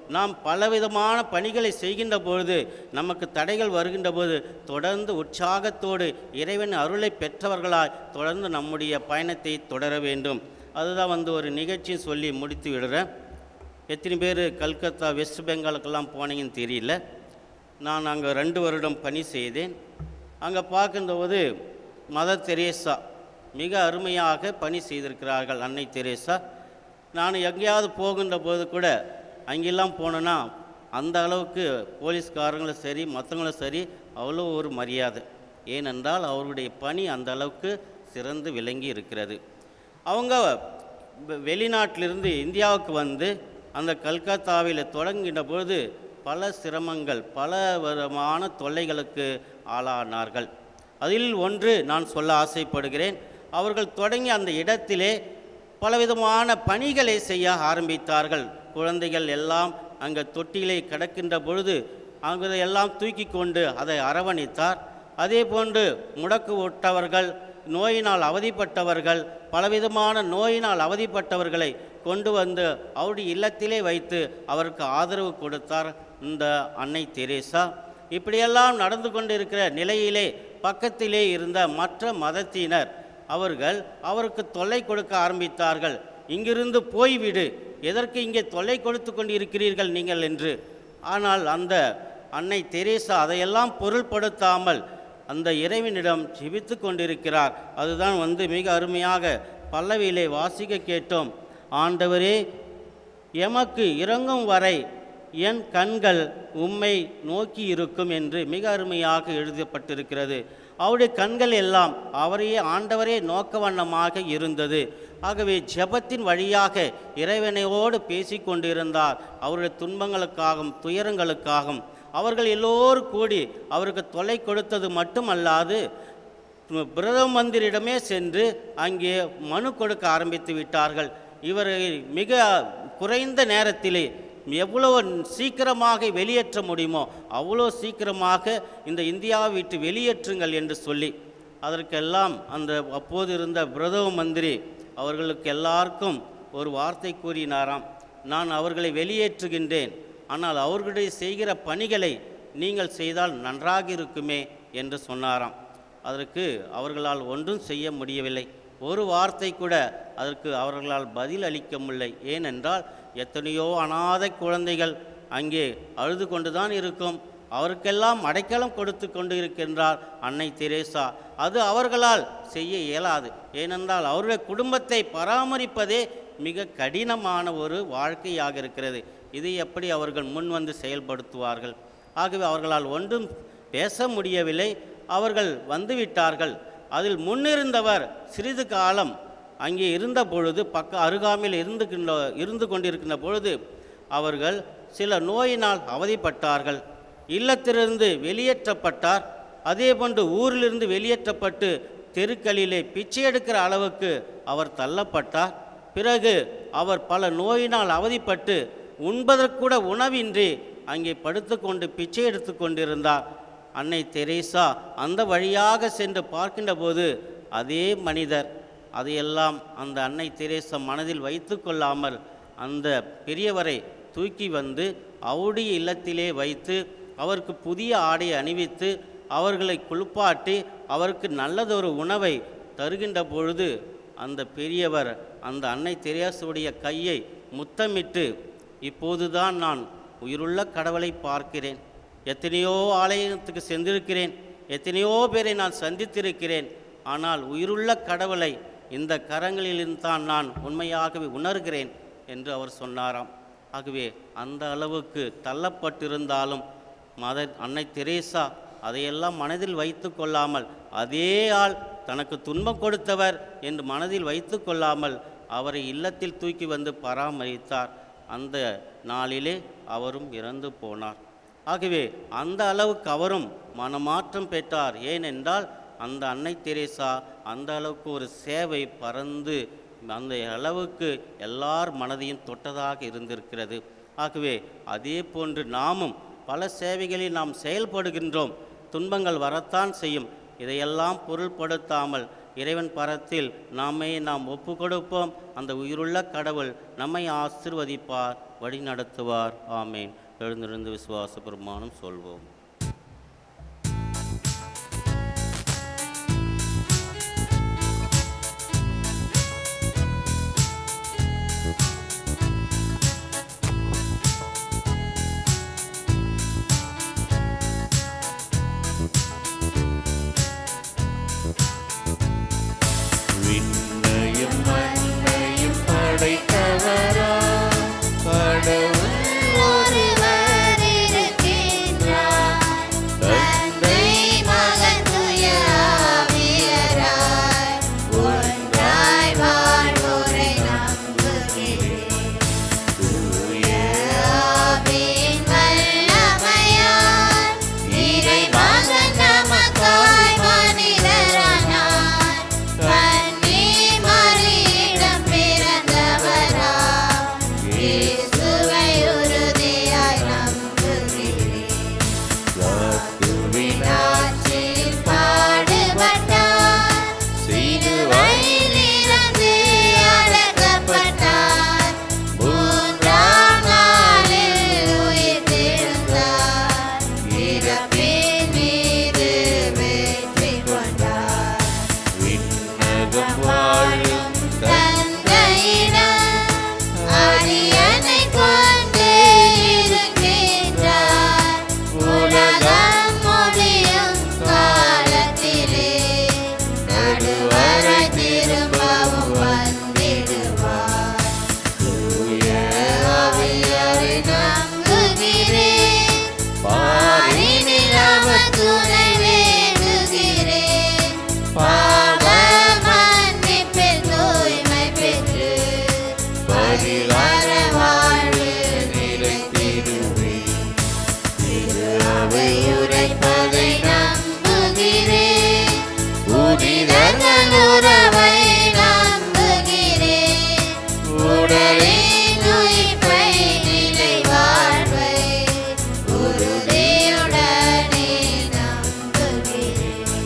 நாம் பலவிதமான பணிகளை செய்கின்ற பொழுது நமக்கு தடைகள் வருகின்ற போது தொடர்ந்து உற்சாகத்தோடு இறைவன் அருளை பெற்றவர்களாய் தொடர்ந்து நம்முடைய பயணத்தை தொடர வேண்டும் அதுதான் வந்து ஒரு நிகழ்ச்சி சொல்லி முடித்து விடுறேன் எத்தனை பேர் கல்கத்தா வெஸ்ட் பெங்காலுக்கெல்லாம் போனீங்கன்னு தெரியல நான் அங்கே ரெண்டு வருடம் பணி செய்தேன் அங்கே பார்க்கும்போது மதர் தெரேசா மிக அருமையாக பணி செய்திருக்கிறார்கள் அன்னை தெரேசா நான் எங்கேயாவது போகின்ற போது கூட அங்கெல்லாம் போனேன்னா அந்த அளவுக்கு போலீஸ்காரங்களும் சரி மற்றவங்களும் சரி அவ்வளோ ஒரு மரியாதை ஏனென்றால் அவருடைய பணி அந்த அளவுக்கு சிறந்து விளங்கி இருக்கிறது அவங்க வெ- வெளிநாட்டிலிருந்து இந்தியாவுக்கு வந்து அந்த கல்கத்தாவில் தொடங்குகின்ற பொழுது பல சிரமங்கள் பல விதமான தொல்லைகளுக்கு ஆளானார்கள் அதில் ஒன்று நான் சொல்ல ஆசைப்படுகிறேன் அவர்கள் தொடங்கி அந்த இடத்திலே பலவிதமான பணிகளை செய்ய ஆரம்பித்தார்கள் குழந்தைகள் எல்லாம் அங்கே தொட்டிலை கிடக்கின்ற பொழுது அங்கே எல்லாம் தூக்கி கொண்டு அதை அரவணைத்தார் அதே போன்று முடக்கு விட்டவர்கள் நோயினால் அவதிப்பட்டவர்கள் பலவிதமான நோயினால் அவதிப்பட்டவர்களை கொண்டு வந்து அவருடைய இல்லத்திலே வைத்து அவருக்கு ஆதரவு கொடுத்தார் இந்த அன்னை தெரேசா இப்படியெல்லாம் நடந்து கொண்டிருக்கிற நிலையிலே பக்கத்திலே இருந்த மற்ற மதத்தினர் அவர்கள் அவருக்கு தொல்லை கொடுக்க ஆரம்பித்தார்கள் இங்கிருந்து போய்விடு எதற்கு இங்கே தொல்லை கொடுத்து கொண்டு இருக்கிறீர்கள் நீங்கள் என்று ஆனால் அந்த அன்னை தெரேசா அதையெல்லாம் பொருள்படுத்தாமல் அந்த இறைவனிடம் ஜெபித்து கொண்டிருக்கிறார் அதுதான் வந்து மிக அருமையாக பல்லவியிலே வாசிக்க கேட்டோம் ஆண்டவரே எமக்கு இறங்கும் வரை என் கண்கள் உம்மை நோக்கி இருக்கும் என்று மிக அருமையாக எழுதப்பட்டிருக்கிறது அவருடைய கண்கள் எல்லாம் அவரையே ஆண்டவரே நோக்க வண்ணமாக இருந்தது ஆகவே ஜெபத்தின் வழியாக இறைவனையோடு பேசிக் கொண்டிருந்தார் அவருடைய துன்பங்களுக்காகவும் துயரங்களுக்காகவும் அவர்கள் எல்லோரும் கூடி அவருக்கு தொல்லை கொடுத்தது மட்டுமல்லாது பிரதம மந்திரிடமே சென்று அங்கே மனு கொடுக்க ஆரம்பித்து விட்டார்கள் இவரை மிக குறைந்த நேரத்திலே எவ்வளோ சீக்கிரமாக வெளியேற்ற முடியுமோ அவ்வளோ சீக்கிரமாக இந்த இந்தியாவை விட்டு வெளியேற்றுங்கள் என்று சொல்லி அதற்கெல்லாம் அந்த அப்போது இருந்த பிரதம மந்திரி அவர்களுக்கு எல்லாருக்கும் ஒரு வார்த்தை கூறினாராம் நான் அவர்களை வெளியேற்றுகின்றேன் ஆனால் அவர்களுடைய செய்கிற பணிகளை நீங்கள் செய்தால் நன்றாக இருக்குமே என்று சொன்னாராம் அதற்கு அவர்களால் ஒன்றும் செய்ய முடியவில்லை ஒரு வார்த்தை கூட அதற்கு அவர்களால் பதில் அளிக்க முடியலை ஏனென்றால் எத்தனையோ அனாதை குழந்தைகள் அங்கே அழுது கொண்டுதான் இருக்கும் அவருக்கெல்லாம் அடைக்கலம் கொடுத்து கொண்டு இருக்கின்றார் அன்னை தெரேசா அது அவர்களால் செய்ய இயலாது ஏனென்றால் அவருடைய குடும்பத்தை பராமரிப்பதே மிக கடினமான ஒரு வாழ்க்கையாக இருக்கிறது இது எப்படி அவர்கள் முன் வந்து செயல்படுத்துவார்கள் ஆகவே அவர்களால் ஒன்றும் பேச முடியவில்லை அவர்கள் வந்துவிட்டார்கள் அதில் முன்னிருந்தவர் சிறிது காலம் அங்கே இருந்த பொழுது பக்க அருகாமையில் இருந்துகின்ற இருந்து கொண்டிருக்கின்ற பொழுது அவர்கள் சில நோயினால் அவதிப்பட்டார்கள் இல்லத்திலிருந்து வெளியேற்றப்பட்டார் அதே போன்று ஊரிலிருந்து வெளியேற்றப்பட்டு தெருக்களிலே பிச்சை எடுக்கிற அளவுக்கு அவர் தள்ளப்பட்டார் பிறகு அவர் பல நோயினால் அவதிப்பட்டு உண்பதற்கூட உணவின்றி அங்கே படுத்துக்கொண்டு பிச்சை எடுத்து கொண்டிருந்தார் அன்னை தெரேசா அந்த வழியாக சென்று பார்க்கின்ற போது அதே மனிதர் அதையெல்லாம் அந்த அன்னை தெரேசா மனதில் வைத்து கொள்ளாமல் அந்த பெரியவரை தூக்கி வந்து அவருடைய இல்லத்திலே வைத்து அவருக்கு புதிய ஆடை அணிவித்து அவர்களை குளிப்பாட்டி அவருக்கு நல்லதொரு உணவை தருகின்ற பொழுது அந்த பெரியவர் அந்த அன்னை தெரேசுடைய கையை முத்தமிட்டு இப்போதுதான் நான் உயிருள்ள கடவுளை பார்க்கிறேன் எத்தனையோ ஆலயத்துக்கு சென்றிருக்கிறேன் எத்தனையோ பேரை நான் சந்தித்திருக்கிறேன் ஆனால் உயிருள்ள கடவுளை இந்த கரங்களிலிருந்து தான் நான் உண்மையாகவே உணர்கிறேன் என்று அவர் சொன்னாராம் ஆகவே அந்த அளவுக்கு தள்ளப்பட்டிருந்தாலும் மத அன்னை தெரேசா அதையெல்லாம் மனதில் வைத்து கொள்ளாமல் அதே ஆள் தனக்கு துன்பம் கொடுத்தவர் என்று மனதில் வைத்து கொள்ளாமல் அவரை இல்லத்தில் தூக்கி வந்து பராமரித்தார் அந்த நாளிலே அவரும் இறந்து போனார் ஆகவே அந்த அளவுக்கு அவரும் மனமாற்றம் பெற்றார் ஏனென்றால் அந்த அன்னை தெரேசா அந்த அளவுக்கு ஒரு சேவை பறந்து அந்த அளவுக்கு எல்லார் மனதையும் தொட்டதாக இருந்திருக்கிறது ஆகவே அதே போன்று நாமும் பல சேவைகளில் நாம் செயல்படுகின்றோம் துன்பங்கள் வரத்தான் செய்யும் இதையெல்லாம் பொருள்படுத்தாமல் இறைவன் பரத்தில் நாமே நாம் ஒப்பு கொடுப்போம் அந்த உயிருள்ள கடவுள் நம்மை ஆசிர்வதிப்பார் வழி நடத்துவார் ஆமேன் எழுந்திருந்து விசுவாச பிரமாணம் சொல்வோம் விண்ணையும் மண்ணையும் படைத்தவரா கடவுள் ஒருவர் இருக்கின்றார். தந்தை, மகன், தூய ஆவியராய் ஒன்றாய் வாழ்வோரை நம்புகிறேன். தூய ஆவியின் வல்லமையால் இறைமகன் நமக்காய் மனிதரானார். கன்னி மரியிடம் பிறந்தவராய் இயேசுவை உறுதியாய் நம்புகிறேன். ஆட்சியில் பாடுபட்டார். சிலுவையில் இறந்து அடக்கப்பட்டார். மூன்றாம் நாளில் உயிர்த்தெழுந்தார். இறப்பின் மீது வெற்றி கொண்டார். விண்ணகம் வாழும் தந்தையிடம் அரியணை கொண்டு இருக்கின்றார். உலகம் முடியும் காலத்திலே நடுவரை திரும்பவும் வந்திடுவார். தூய ஆவியாரை நம்புகிறேன். பாரினில் அவர் துணை வேண்டுகிறேன். பாவ மன்னிப்பில் தூய்மை பெற்று பரிகார வாழ்வு நிலைத்திடுவேன். திரு அவை உரைப்பதை நம்புகிறேன். புனிதர்கள் உறவை நம்புகிறேன். உடலின் உயிர்ப்பை நிலை வாழ்வை உறுதியுடனே நம்புகிறேன்.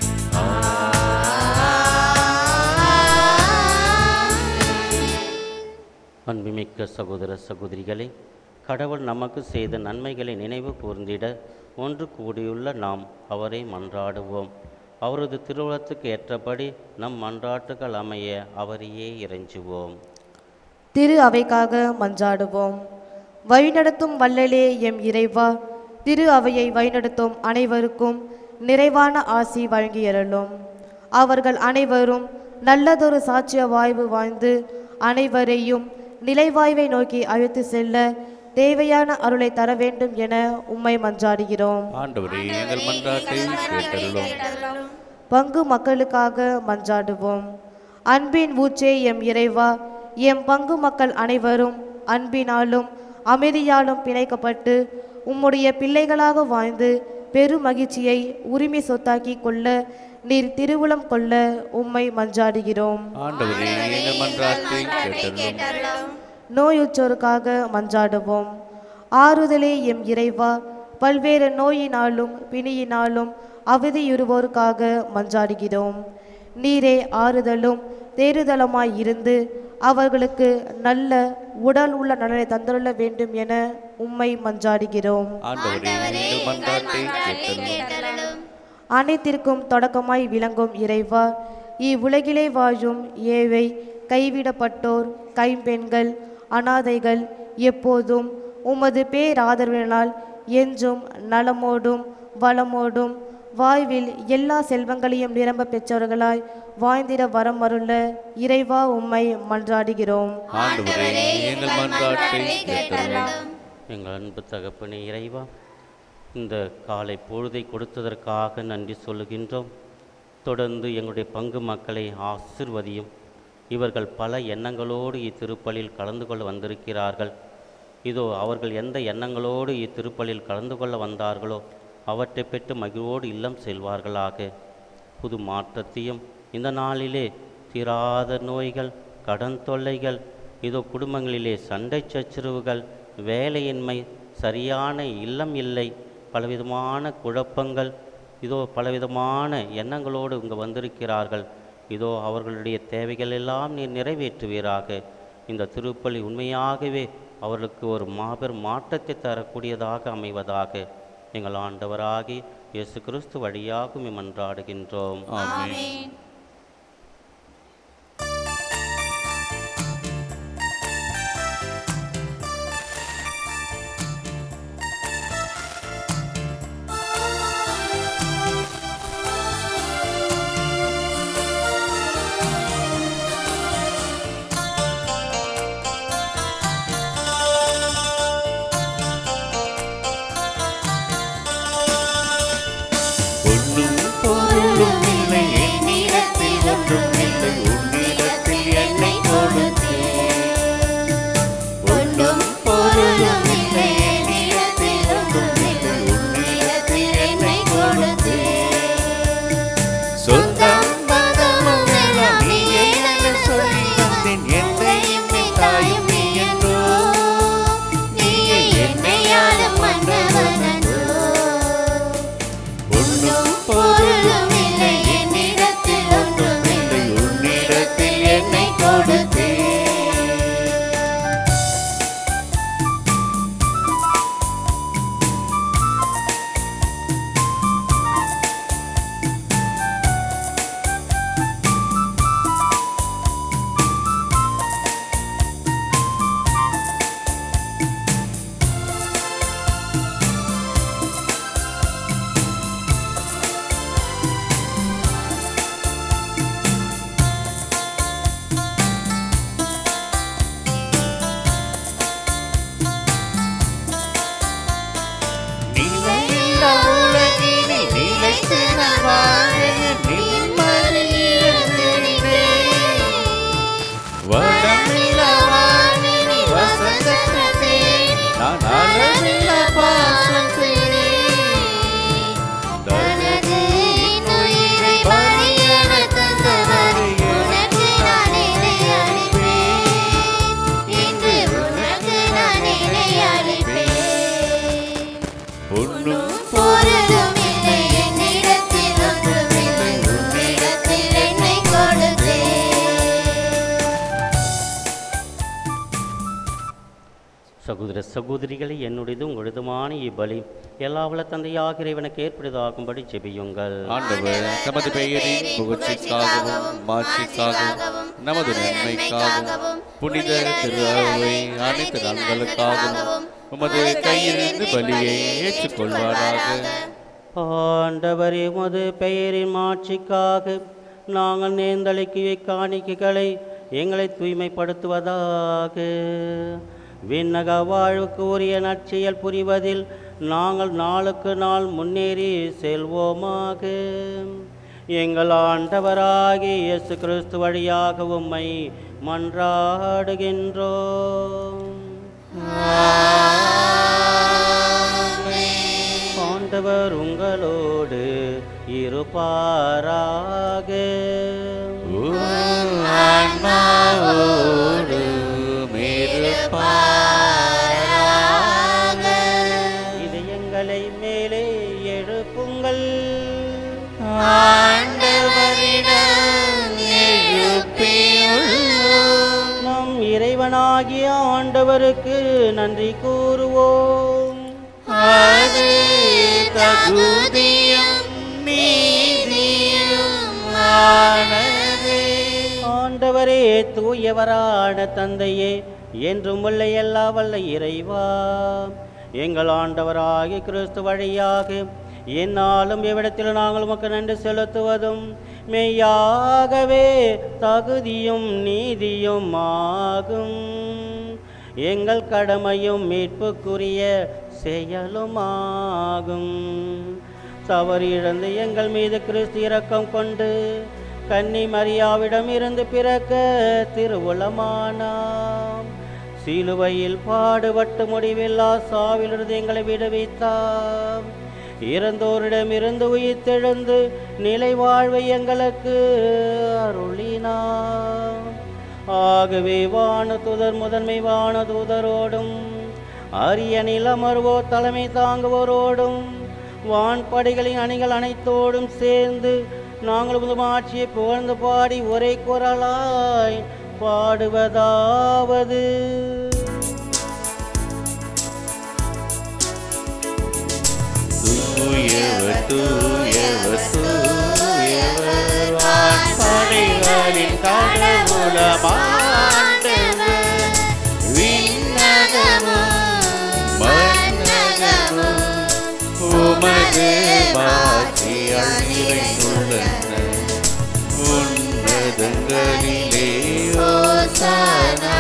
அன்புமிக்க சகோதர சகோதரிகளே கடவுள் நமக்கு செய்த நன்மைகளை நினைவு கூர்ந்திட ஒன்று கூடியுள்ள நாம் அவரை மன்றாடுவோம் அவரது திருவுளத்துக்கு ஏற்றபடி நம் மன்றாட்டுகள் அமைய அவரையே இறைஞ்சுவோம் திரு அவைக்காக மன்றாடுவோம் வழிநடத்தும் வள்ளலே எம் இறைவா திரு அவையை வழிநடத்தும் அனைவருக்கும் நிறைவான ஆசி வழங்கியருளும் அவர்கள் அனைவரும் நல்லதொரு சாட்சிய வாய்வு வாழ்ந்து அனைவரையும் நிலைவாய்வை நோக்கி அழைத்து செல்ல தேவையான அருளை தர வேண்டும் என உம்மை மன்றாடுகிறோம் ஆண்டவரே எங்கள் மன்றாட்டை கேட்டருளும் பங்கு மக்களுக்காக மன்றாடுவோம் அன்பின் ஊற்றே எம் இறைவா எம் பங்கு மக்கள் அனைவரும் அன்பினாலும் அமைதியாலும் பிணைக்கப்பட்டு உம்முடைய பிள்ளைகளாக வாழ்ந்து பெரு மகிழ்ச்சியை உரிமை சொத்தாக்கி கொள்ள நீர் திருவுளம் கொள்ள உம்மை மன்றாடுகிறோம் ஆண்டவரே எங்கள் மன்றாட்டை கேட்டருளும் நோயுற்றோருக்காக மன்றாடுவோம் ஆறுதலே எம் இறைவா பல்வேறு நோயினாலும் பிணியினாலும் அவதியுறுவோருக்காக மன்றாடுகிறோம் நீரே ஆறுதலும் தேறுதலுமாய் இருந்து அவர்களுக்கு நல்ல உடல் உள்ள நலனை தந்துள்ள வேண்டும் என உம்மை மன்றாடுகிறோம் ஆண்டவரே எங்கள் மன்றாட்டை கேட்டருளும் அனைத்திற்கும் தொடக்கமாய் விளங்கும் இறைவா இவ்வுலகிலே வாழும் ஏழை கைவிடப்பட்டோர் கைம்பெண்கள் அனாதைகள் எப்போதும் உமது பேராதரவினால் என்றும் நலமோடும் வளமோடும் வாழ்வில் எல்லா செல்வங்களையும் நிரம்ப பெற்றவர்களாய் வாழ்ந்திட வரம் அருள இறைவா உம்மை மன்றாடுகிறோம் ஆண்டவரே எங்கள் மன்றாட்டை கேட்டருளும் எங்கள் அன்பு தகப்பனே இறைவா இந்த காலை பொழுதை கொடுத்ததற்காக நன்றி சொல்லுகின்றோம் தொடர்ந்து எங்களுடைய பங்கு மக்களை ஆசிர்வதியும் இவர்கள் பல எண்ணங்களோடு இத்திருப்பலில் கலந்து கொள்ள வந்திருக்கிறார்கள் இதோ அவர்கள் எந்த எண்ணங்களோடு இத்திருப்பலில் கலந்து கொள்ள வந்தார்களோ அவற்றை பெற்று மகிழ்வோடு இல்லம் செல்வார்களாக புது மாற்றத்தையும் இந்த நாளிலே தீராத நோய்கள் கடன் தொல்லைகள் இதோ குடும்பங்களிலே சண்டை சச்சரவுகள் வேலையின்மை சரியான இல்லம் இல்லை பலவிதமான குழப்பங்கள் இதோ பலவிதமான எண்ணங்களோடு இங்கு வந்திருக்கிறார்கள் இதோ அவர்களுடைய தேவைகள் எல்லாம் நீர் நிறைவேற்றுவீராக இந்த திருப்பலி உண்மையாகவே அவர்களுக்கு ஒரு மாபெரும் மாற்றத்தை தரக்கூடியதாக அமைவதாக எங்கள் ஆண்டவராகி இயேசு கிறிஸ்து வழியாக மன்றாடுகின்றோம் ஆமென் பொன்னும் பொருளும் இல்லை என்னிடத்தில் ஒன்றும் இல்லை உன்னிடத்தில் என்னை கொடுத்தேன் பொன்னும் பொருளும் இல்லை என்னிடத்தில் ஒன்றும் இல்லை உன்னிடத்தில் என்னை கொடுத்தேன் சொந்தம் பதமும் எல்லாம் நீயே என சொல்லி வந்தேன் என்னையும் என் தாயும் நீ என்றோ நீயே என்னை ஆளும் மன்னவனன்றோ ஒன்றும் பொருளும் இல்லை என்னிடத்தில் ஒன்றும் இல்லை உன்னிடத்தில் என்னை கொடுத்தேன் நிலையில்லா உலகினில் நிலைத்து நான் வாழ நிம்மதி இழந்திருந்தேன். வளமில்லா வானினில் வசந்தத்தை தேடி நான் அளவில்லா பாசம் செய்தேன். தனது உயிரை பலியென தந்தவரை உனக்கு நான் இதை அளிப்பேன். இன்று உனக்கு நான் இதை அளிப்பேன். பொன்னும் பொருளும் இல்லை என்னிடத்தில் ஒன்றுமில்லை உன்னிடத்தில் என்னை கொடுத்தேன் சகோதர சகோதரிகளை என்னுடையதும் உங்களுதுமான இப்பலி எல்லா வள தந்தையாக இறைவனுக்கு ஏற்படுவதாகும்படி ஜெபியுங்கள் ஆண்டவர் தமது பெயரின் புகழ்ச்சிக்காகவும் மாட்சிக்காகவும் நமது நன்மைக்காகவும் புனித திரு அவை அனைத்து நன்களுக்காகவும் உமது கையிலிருந்து பலியை ஏற்றுக்கொள்வாராக ஆண்டவரே உமது பெயரின் மாட்சிக்காக நாங்கள் நேர்ந்தளிக்க காணிக்கைகளை எங்களை தூய்மைப்படுத்துவதாக விண்ணக வாழ்வுக்கு உரிய நற்செயல் புரிவதில் நாங்கள் நாளுக்கு நாள் முன்னேறி செல்வோமாக எங்கள் ஆண்டவராகிய இயேசு கிறிஸ்து வழியாக உம்மை மன்றாடுகின்றோம் ஆண்டவர் உங்களோடு இருப்பாராக ஆன்மாவோடு இருப்பாராக. இதயங்களை மேலே எழுப்புங்கள் ஆண்டவரிடம் எழுப்பியுள்ளோம். நம் இறைவனாகிய ஆண்டவருக்கு நன்றி கூறுவோம் அது தகுதியும் நீதியும் ஆனதே. ஆண்டவரே தூயவரான தந்தையே என்றும் உள்ள எல்லா வல்ல இறைவா எங்கள் ஆண்டவராகிய கிறிஸ்து வழியாக என்னாலும் எவ்விடத்தில் நாங்கள் உமக்கு நன்றி செலுத்துவதும் மெய்யாகவே தகுதியும் நீதியும் ஆகும் எங்கள் கடமையும் மீட்புக்குரிய செயலுமாகும் தவறு இழந்து எங்கள் மீது கிறிஸ்து இரக்கம் கொண்டு கன்னி மரியாவிடம் இருந்து பிறக்க திருவுளமானாம் சிலுவையில் பாடுபட்டு முடிவில்லா சாவிலிருந்து எங்களை விடுவித்தாம் இறந்தோரிடமிருந்து உயிர்த்தெழுந்து நிலை வாழ்வை எங்களுக்கு அருளினாம் ஆகவே வானதுதர் முதன்மை வானதூதரோடும் அரிய நிலமருவோ தலைமை தாங்குவோரோடும் வான்படைகளின் அணிகள் அனைத்தோடும் சேர்ந்து நாங்கள் உமது ஆட்சியை புகழ்ந்து பாடி ஒரே குரலாய் பாடுவதாவது தூயவர் தூயவர் தூயவர் வான்படைகளின் கடவுளமாண்டவர் விண்ணகமும் மன்னகமும் உமது மாட்சியால் நிறைந்துள்ளன உன்னதங்களிலே ஓசானா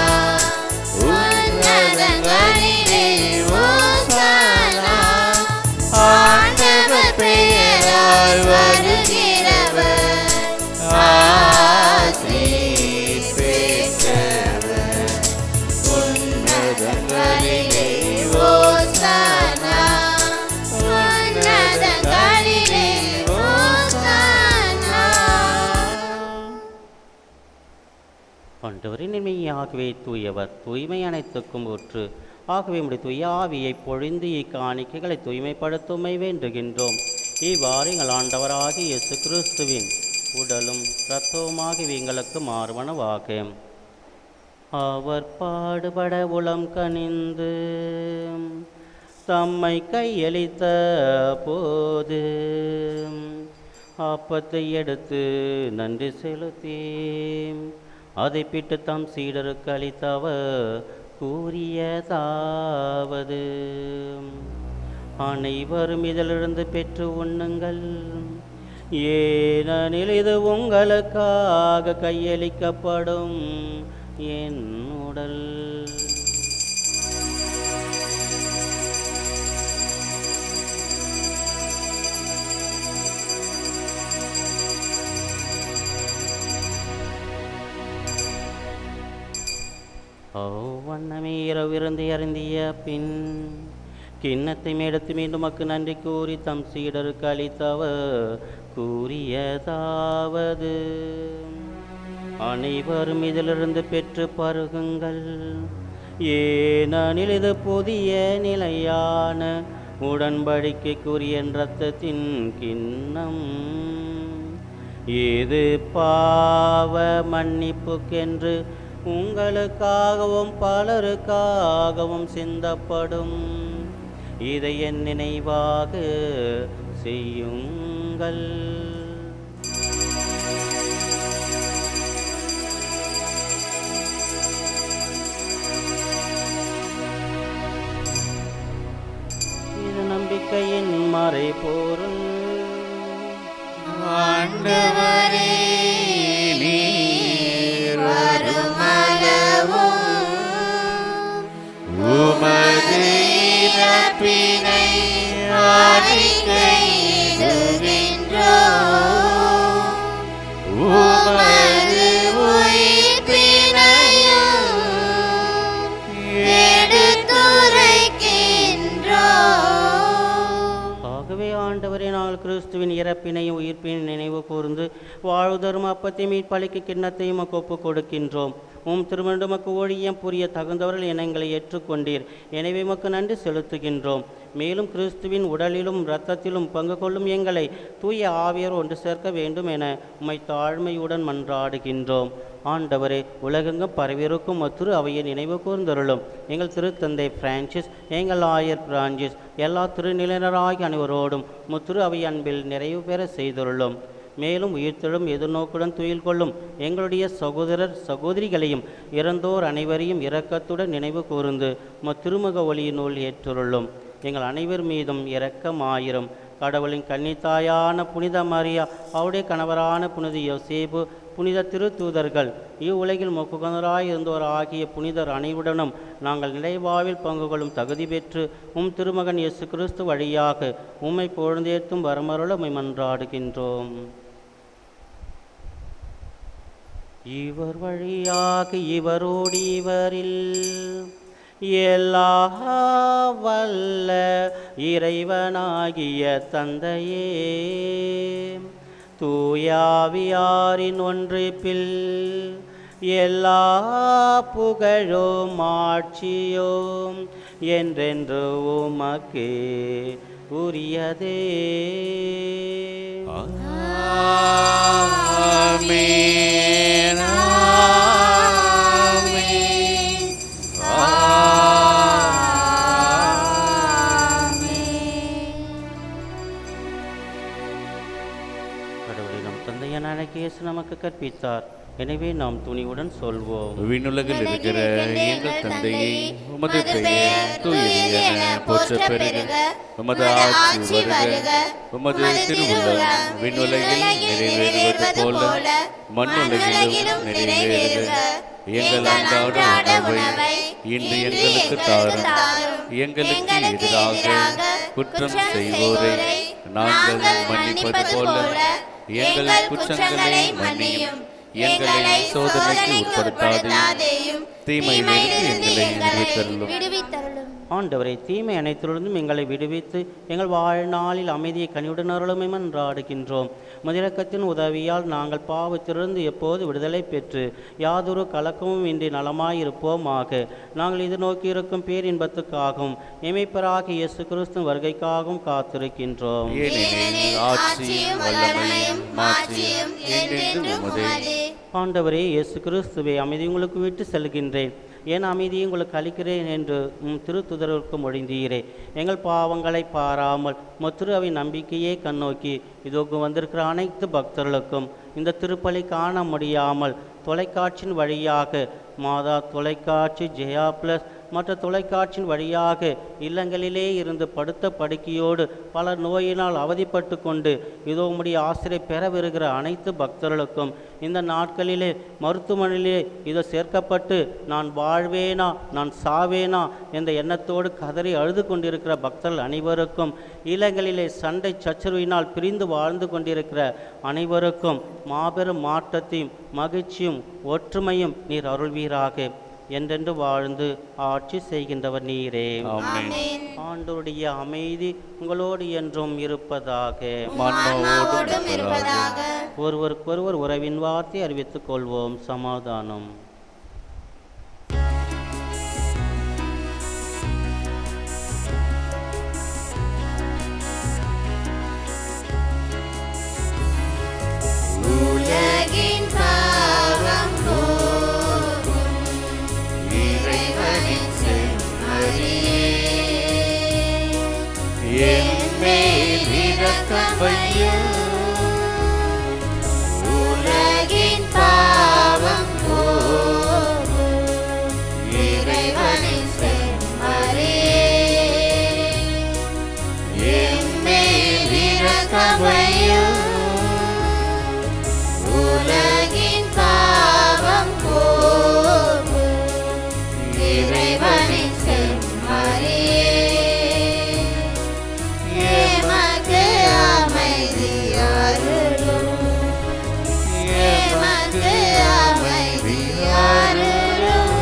உன்னதங்களிலே ஓசானா ஆண்டவர் பெயரால் வருகிறவர் ஆசி பெற்றவர் உன்னதங்களிலே ஓசானா உன்னதங்களிலே ஓசானா ஆண்டவரின் நின்மையாகவே தூயவர் தூய்மை அனைத்துக்கும் ஊற்று ஆகவே உடைய தூய ஆவியை பொழிந்து இக்காணிக்கைகளை தூய்மைப்படுத்துமை வேண்டுகின்றோம் இவ்வாறு எங்கள் ஆண்டவராகிய இயேசு கிறிஸ்துவின் உடலும் இரத்தவுமாகி எங்களுக்கு மாறுவனவாக அவர் பாடுபட உளம் கனிந்து தம்மை கையளித்த போது அப்பத்தை எடுத்து நன்றி செலுத்தி அதை பிட்டு தம் சீடருக்கு அளித்தவர் கூறியதாவது அனைவரும் இதிலிருந்து பெற்று உண்ணுங்கள் ஏனெனில் இது உங்களுக்காக கையளிக்கப்படும் என் உடல் வண்ணமே இரவிருந்து அருந்திய பின் கிண்ணத்தை எடுத்து மீண்டும் மக்கு நன்றி கூறி தம் சீடருக்கு அளித்தவர் கூறியதாவது அனைவரும் இதிலிருந்து பெற்று பருகுங்கள் ஏனெனில் இது புதிய நிலையான உடன்படிக்கைக்குரிய இரத்தத்தின் கிண்ணம் இது பாவ மன்னிப்புக்கென்று உங்களுக்காகவும் பலருக்காகவும் சிந்தப்படும் இதை என் நினைவாக செய்யுங்கள் இது நம்பிக்கையின் மறை பொருள் ஆண்டவரே நீர் வருமளவும் உமது இறப்பினை அறிக்கையிடுகின்றோம் உமது உயிர்ப்பினையும் எடுத்துரைக்கின்றோம் ஆகவே ஆண்டவரே நாள் கிறிஸ்துவின் இறப்பினையும் உயிர்ப்பின் நினைவு கூர்ந்து வாழ்தரும் அப்பத்தை மீட்பளிக்கு கிண்ணத்தையும் உமக்கு ஒப்புக் கொடுக்கின்றோம் உம் திருமணமக்கு ஒழியம் புரிய தகுந்தவர்கள் என எங்களை ஏற்றுக்கொண்டீர் எனவே உமக்கு நன்றி செலுத்துகின்றோம் மேலும் கிறிஸ்துவின் உடலிலும் இரத்தத்திலும் பங்கு கொள்ளும் எங்களை தூய ஆவியர் ஒன்று சேர்க்க வேண்டும் என உம்மை தாழ்மையுடன் மன்றாடுகின்றோம் ஆண்டவரே உலகெங்கும் பரவியிருக்கும் திரு அவையை நினைவு கூர்ந்தருளும் எங்கள் திருத்தந்தை பிரான்சிஸ் எங்கள் ஆயர் பிரான்சிஸ் எல்லா திருநிலையினராகி அனைவரோடும் முத்திரு அவை அன்பில் நிறைவு பெற செய்துள்ளோம் மேலும் உயிர்த்தெழும் எதிர்நோக்குடன் துயில் கொள்ளும் எங்களுடைய சகோதரர் சகோதரிகளையும் இறந்தோர் அனைவரையும் இரக்கத்துடன் நினைவு கூர்ந்து உம திருமுக ஒளியினுள் ஏற்றுள்ளோம் எங்கள் அனைவர் மீதும் இரக்கமாயிரும் கடவுளின் கன்னித்தாயான புனித மரியா அவருடைய கணவரான புனித யோசேப்பு புனித திருத்தூதர்கள் இவ்வுலகில் முக்குகந்தராய் இருந்தோர் ஆகிய புனிதர் அனைவருடனும் நாங்கள் நிலைவாழ்வில் பங்கு கொள்ளும் தகுதி பெற்று உம் திருமகன் இயேசு கிறிஸ்து வழியாக உம்மை பொழுந்தேற்றும் வரமருள உம்மை மன்றாடுகின்றோம் இவர் வழியாக இவரோடு இவரில் எல்லா வல்ல இறைவனாகிய தந்தையே தூயாவியாரின் ஒன்றிப்பில் எல்லா புகழும் ஆட்சியும் என்றென்று உமக்கு உரியதே ஆமென் ஆமென் ஆண்டவராகிய இயேசு நமக்கு கற்பித்தார் எனவே நாம் துணிவுடன் சொல்வோம் விண்ணுலகில் இருக்கிற எங்கள் தந்தையே உமது பெயர் தூயது என போற்ற பெருக உமது ஆட்சி வருக உமது திருவுள்ளம் விண்ணுலகில் நிறைவேறுவது போல மண்ணுலகிலும் நிறைவேறுக எங்கள் அன்றாட உணவை இன்று எங்களுக்கு தாரும் எங்களுக்கு எதிராக குற்றம் செய்வோரை நாங்கள் மன்னிப்பது போல எங்கள் குற்றங்களை மன்னியும் எங்களை சோதனைக்கு உட்படுத்தாதையும் தீமையிலிருந்து எங்களை விடுவித்தருளும் ஆண்டவரை தீமை அனைத்திலிருந்தும் எங்களை விடுவித்து எங்கள் வாழ்நாளில் அமைதியை கனிவுடன் அருளுமை மன்றாடுகின்றோம் முதிரக்கத்தின் உதவியால் நாங்கள் பாவத்திலிருந்து எப்போது விடுதலை பெற்று யாதொரு கலக்கமும் இன்றி நலமாயிருப்போமாக நாங்கள் இது நோக்கி இருக்கும் பேரின்பத்துக்காகவும் இமைப்பராக இயேசு கிறிஸ்து வருகைக்காகவும் காத்திருக்கின்றோம் ஏனெனில் ஆட்சியும் வல்லமையும் மாட்சியும் என்றென்றும் உமதே ஆண்டவரே இயேசு கிறிஸ்துவை அமைதி உங்களுக்கு விட்டு செல்கின்றேன் என் அமைதியை உங்களுக்கு அளிக்கிறேன் என்று உம் திருத்துதருக்கு மொழிந்தீரே எங்கள் பாவங்களை பாராமல் முத்திருவை நம்பிக்கையே கண்ணோக்கி இதோக்கு வந்திருக்கிற அனைத்து பக்தர்களுக்கும் இந்த திருப்பலி காண முடியாமல் தொலைக்காட்சியின் வழியாக மாதா தொலைக்காட்சி ஜெயா பிளஸ் மற்ற தொலைக்காட்சியின் வழியாக இல்லங்களிலே இருந்து படுத்த படுக்கையோடு பல நோயினால் அவதிப்பட்டு கொண்டு இதோ உம்முடைய ஆசிரியை பெறவிருக்கிற அனைத்து பக்தர்களுக்கும் இந்த நாட்களிலே மருத்துவமனையிலே இதோ சேர்க்கப்பட்டு நான் வாழ்வேனா நான் சாவேனா என்ற எண்ணத்தோடு கதறி அழுது கொண்டிருக்கிற பக்தர்கள் அனைவருக்கும் இல்லங்களிலே சண்டை சச்சரவினால் பிரிந்து வாழ்ந்து கொண்டிருக்கிற அனைவருக்கும் மாபெரும் மாற்றத்தையும் மகிழ்ச்சியும் ஒற்றுமையும் நீர் அருள்வீராக என்றென்று வாழ்ந்து ஆட்சி செய்கின்றவர் நீரே ஆண்டோருடைய அமைதி உங்களோடு என்றும் இருப்பதாக மன்னோடும் இருப்பதாக ஒருவருக்கொருவர் உறவின் வார்த்தை அறிவித்துக் கொள்வோம் சமாதானம் உலகின் பாவம் போகும் இறைவனின் செம்மறியே என் மேல் இரக்கம் வையும் உலகின் பாவம் போகும் இறைவனின் செம்மறியே என் மேல் இரக்கம் வையும் உலகின் பாவம் போகும் இறைவனின் செம்மறியே எமக்கு அமைதி அருளும் எமக்கு அமைதி அருளும்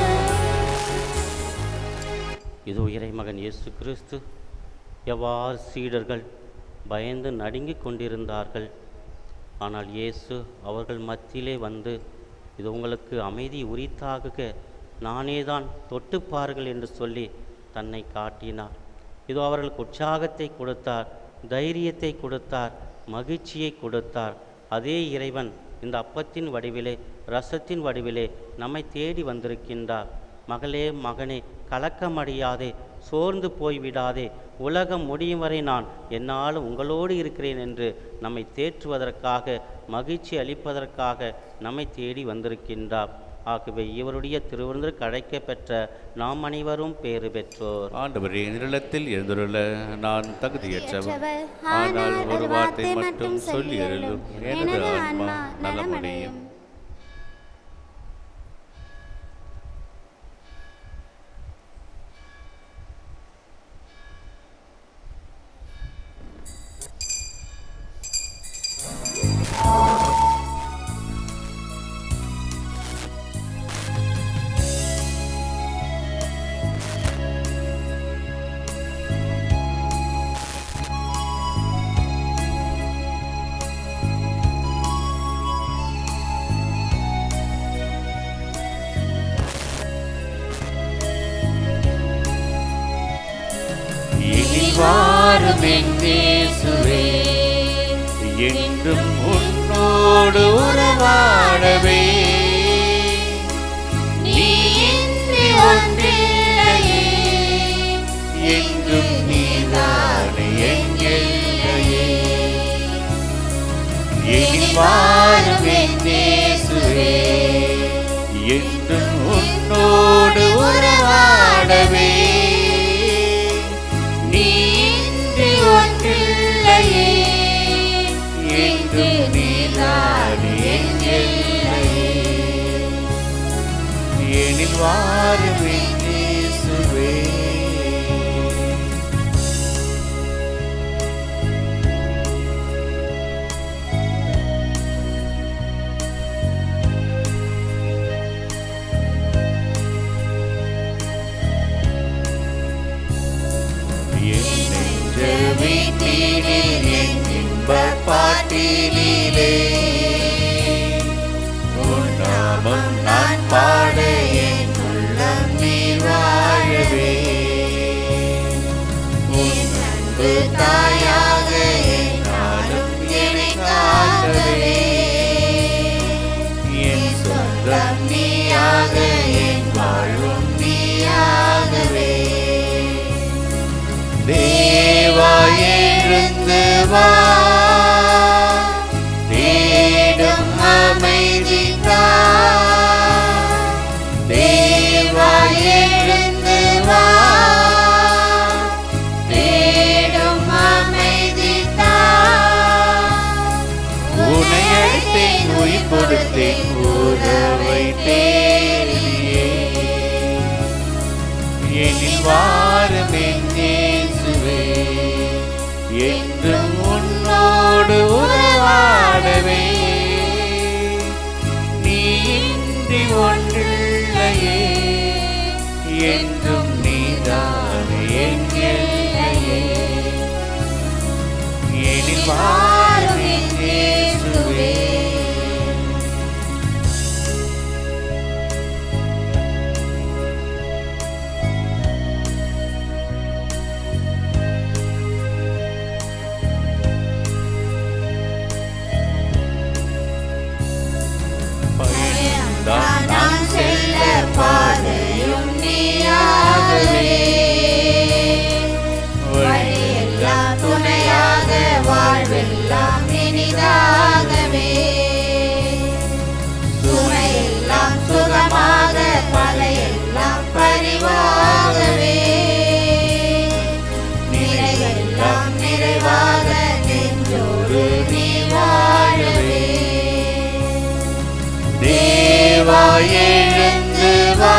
இதோ இறைமகன் இயேசு கிறிஸ்து எவ்வாறு சீடர்கள் பயந்து நடுங்கிக் கொண்டிருந்தார்கள் ஆனால் இயேசு அவர்கள் மத்தியிலே வந்து இது உங்களுக்கு அமைதி உரித்தாகுக நானே தான் தொட்டுப்பார்கள் என்று சொல்லி தன்னை காட்டினார் இதோ அவர்களுக்கு உற்சாகத்தை கொடுத்தார் தைரியத்தை கொடுத்தார் மகிழ்ச்சியை கொடுத்தார் அதே இறைவன் இந்த அப்பத்தின் வடிவிலே ரசத்தின் வடிவிலே நம்மை தேடி வந்திருக்கின்றார் மகளே மகனே கலக்கமடையாதே சோர்ந்து போய்விடாதே உலகம் முடியும் வரை நான் என்னால் உங்களோடு இருக்கிறேன் என்று நம்மை தேற்றுவதற்காக மகிழ்ச்சி அளிப்பதற்காக நம்மை தேடி வந்திருக்கின்றார் ஆகவே இவருடைய திருவிருந்திற்கு அழைக்கப் பெற்ற நாம் அனைவரும் பேறு பெற்றோர் ஆண்டவரே நிலத்தில் எழுந்துள்ள நான் தகுதியற்றவன் ஆனால் ஒரு வார்த்தை மட்டும் சொல்லி அருளும் எனது ஆன்மா நலமடையும் இனி வாரும் என் இயேசுவே என்றும் உன்னோடு உறவாடவே நீ இன்றி ஒன்றில்லையே என்றும் நீதானே என் எல்லையே இனி வாரும் என் வாழவே நீ இன்றி ஒன்றில்லையே இன்று நீதான் என் எல்லையே எனில் வாரும் என் இயேசுவே என் நெஞ்ச வீட்டிலே என் இன்பப் பாட்டிலே உன் நாமம் நான் பாட என் உள்ளம் நீ வாழவே உன் அன்பு தாயாக என்னாலும் என்னை காக்கவே என் சொந்தம் நீயாக என் வாழும் நீயாகவே தேவா எழுந்து வா தேடும் அமைதி தா தேவா எழுந்து வா தேடும் அமைதி தா உன்னை அழைத்தேன் உயிர் கொடுத்தேன் உறவை தேடியே எனில் வாரும் என் இயேசுவே என்றும் உன்னோடு உறவாடவே நீ இன்றி ஒன்றில்லையே என்றும் நீதான் என் எல்லையே எனில் வாரும் என் இயேசுவே பயணம்தான் நான் செல்ல பாதையும் நீயாகவே வழியெல்லாம் துணையாக வாழ்வெல்லாம் இனிதாகவே சுமையெல்லாம் சுகமாக பலையெல்லாம் பரிவாகவே நிறைவெல்லாம் நிறைவாக நெஞ்சோடு நீ வாழவே தேவா எழுந்து வா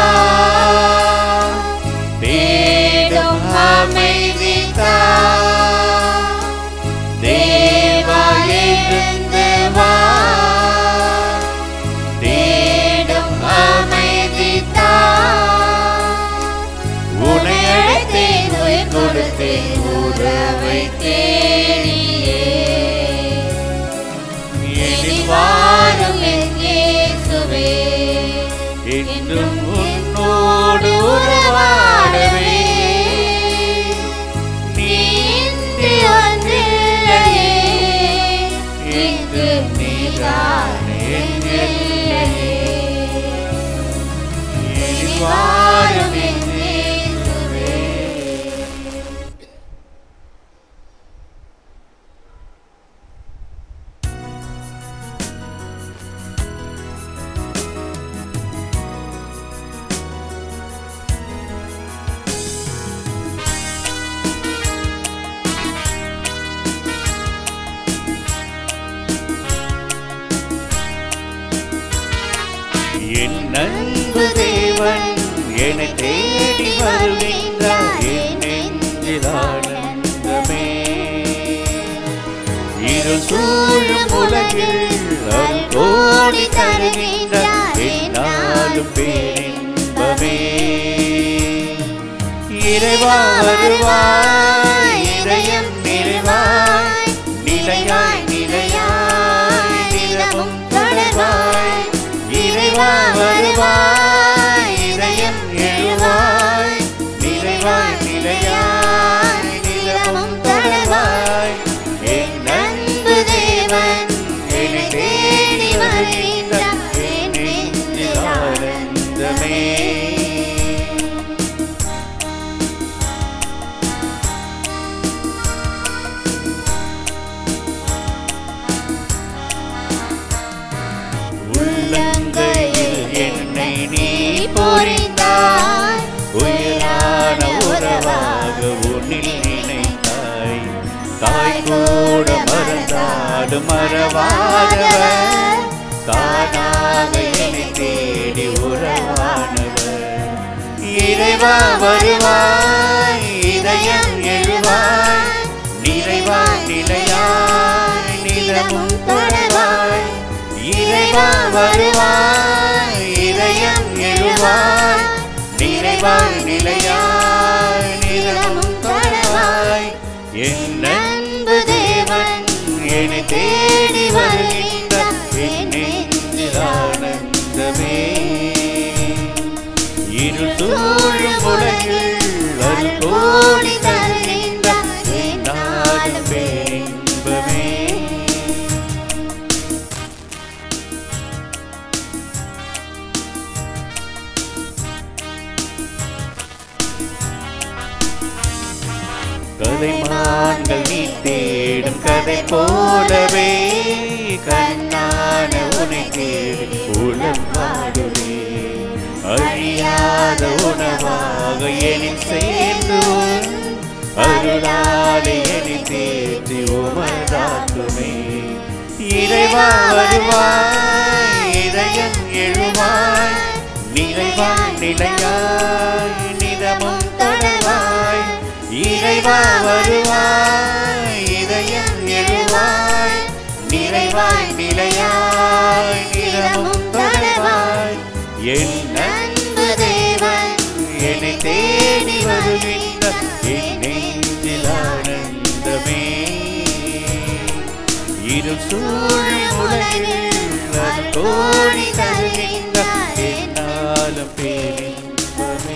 தேடும் அமைதி தா தேவா எழுந்து வா தேடும் அமைதி தா உன்னை அழைத்தேன் உயிர் கொடுத்தேன் உறவை தேடியே எனில் வாரும் என் இயேசுவே என்றும் உன்னோடு உறவாடவே நீ இன்றி ஒன்றில்லையே இன்று நீதான் என் எல்லையே எனில் வாரும் என் இயேசுவே என் அன்பு தேவன் என்னை தேடி வருகின்றார் என் நெஞ்சில் ஆனந்தமே இரு சூழும் உலகில் அருள் கோடி தருகின்றார் என்னாலும் பேரின்பமே இறைவா வருவாய் இதயம் நிறைவாய் நிலையாய் நிலையாய் நிலவும் தொடர்வாய் இறைவா வருவாய் இதயம் எழுவாய் நிறைவாய் நிலையாய் நிலவும் தொடர்வாய் என் அன்பு தேவன் என்னை தேடி வருகின்றார் என் நெஞ்சில் ஆனந்தமே உள்ளங்கையில் என்னை நீ பொறிந்தாய் உயிரா நாளும் மறவாதவர் தானாக என்னை தேடி உறவானவர் இறைவா வருவாய் இதயம் எழுவாய் நிறைவாய் நிலையாய் நிலமும் தொடர்வாய் இறைவா வருவாய் இதயம் எழுவாய் நிறைவாய் நிலையாய் நிலமும் தொடர்வாய் என் அன்பு தேவன் என்னை தேடி வருகின்றார் என் நெஞ்சில் ஆனந்தமே இருள் சூழும் உலகில் அருள் கோடி தருகின்றார் என்னாலும் பேரின்பமே கதைமான்கள் நீ தேடும் கதை போலவே கண்ணான உனை தேடி உளம் வாடுவே அழியாத உணவாக எனில் சேர்ந்து உன் அருளாலே எனி தேற்றி உமதாக்குமே இறைவா வருவாய் இதயம் எழுவாய் நிறைவாய் நிலையாய் நிதமும் தொடர்வாய் இறைவா வருவாய் இதயம் எழுவாய் நிறைவாய் நிலையாய் நிலமும் தொடர்வாய் என் அன்பு தேவன் என்னை தேடி வருகின்ற என் நெஞ்சில் ஆனந்தமே இரு சூழல் உலகில் அது கோடி தருகின்ற என்னாலும் பேரின்பமே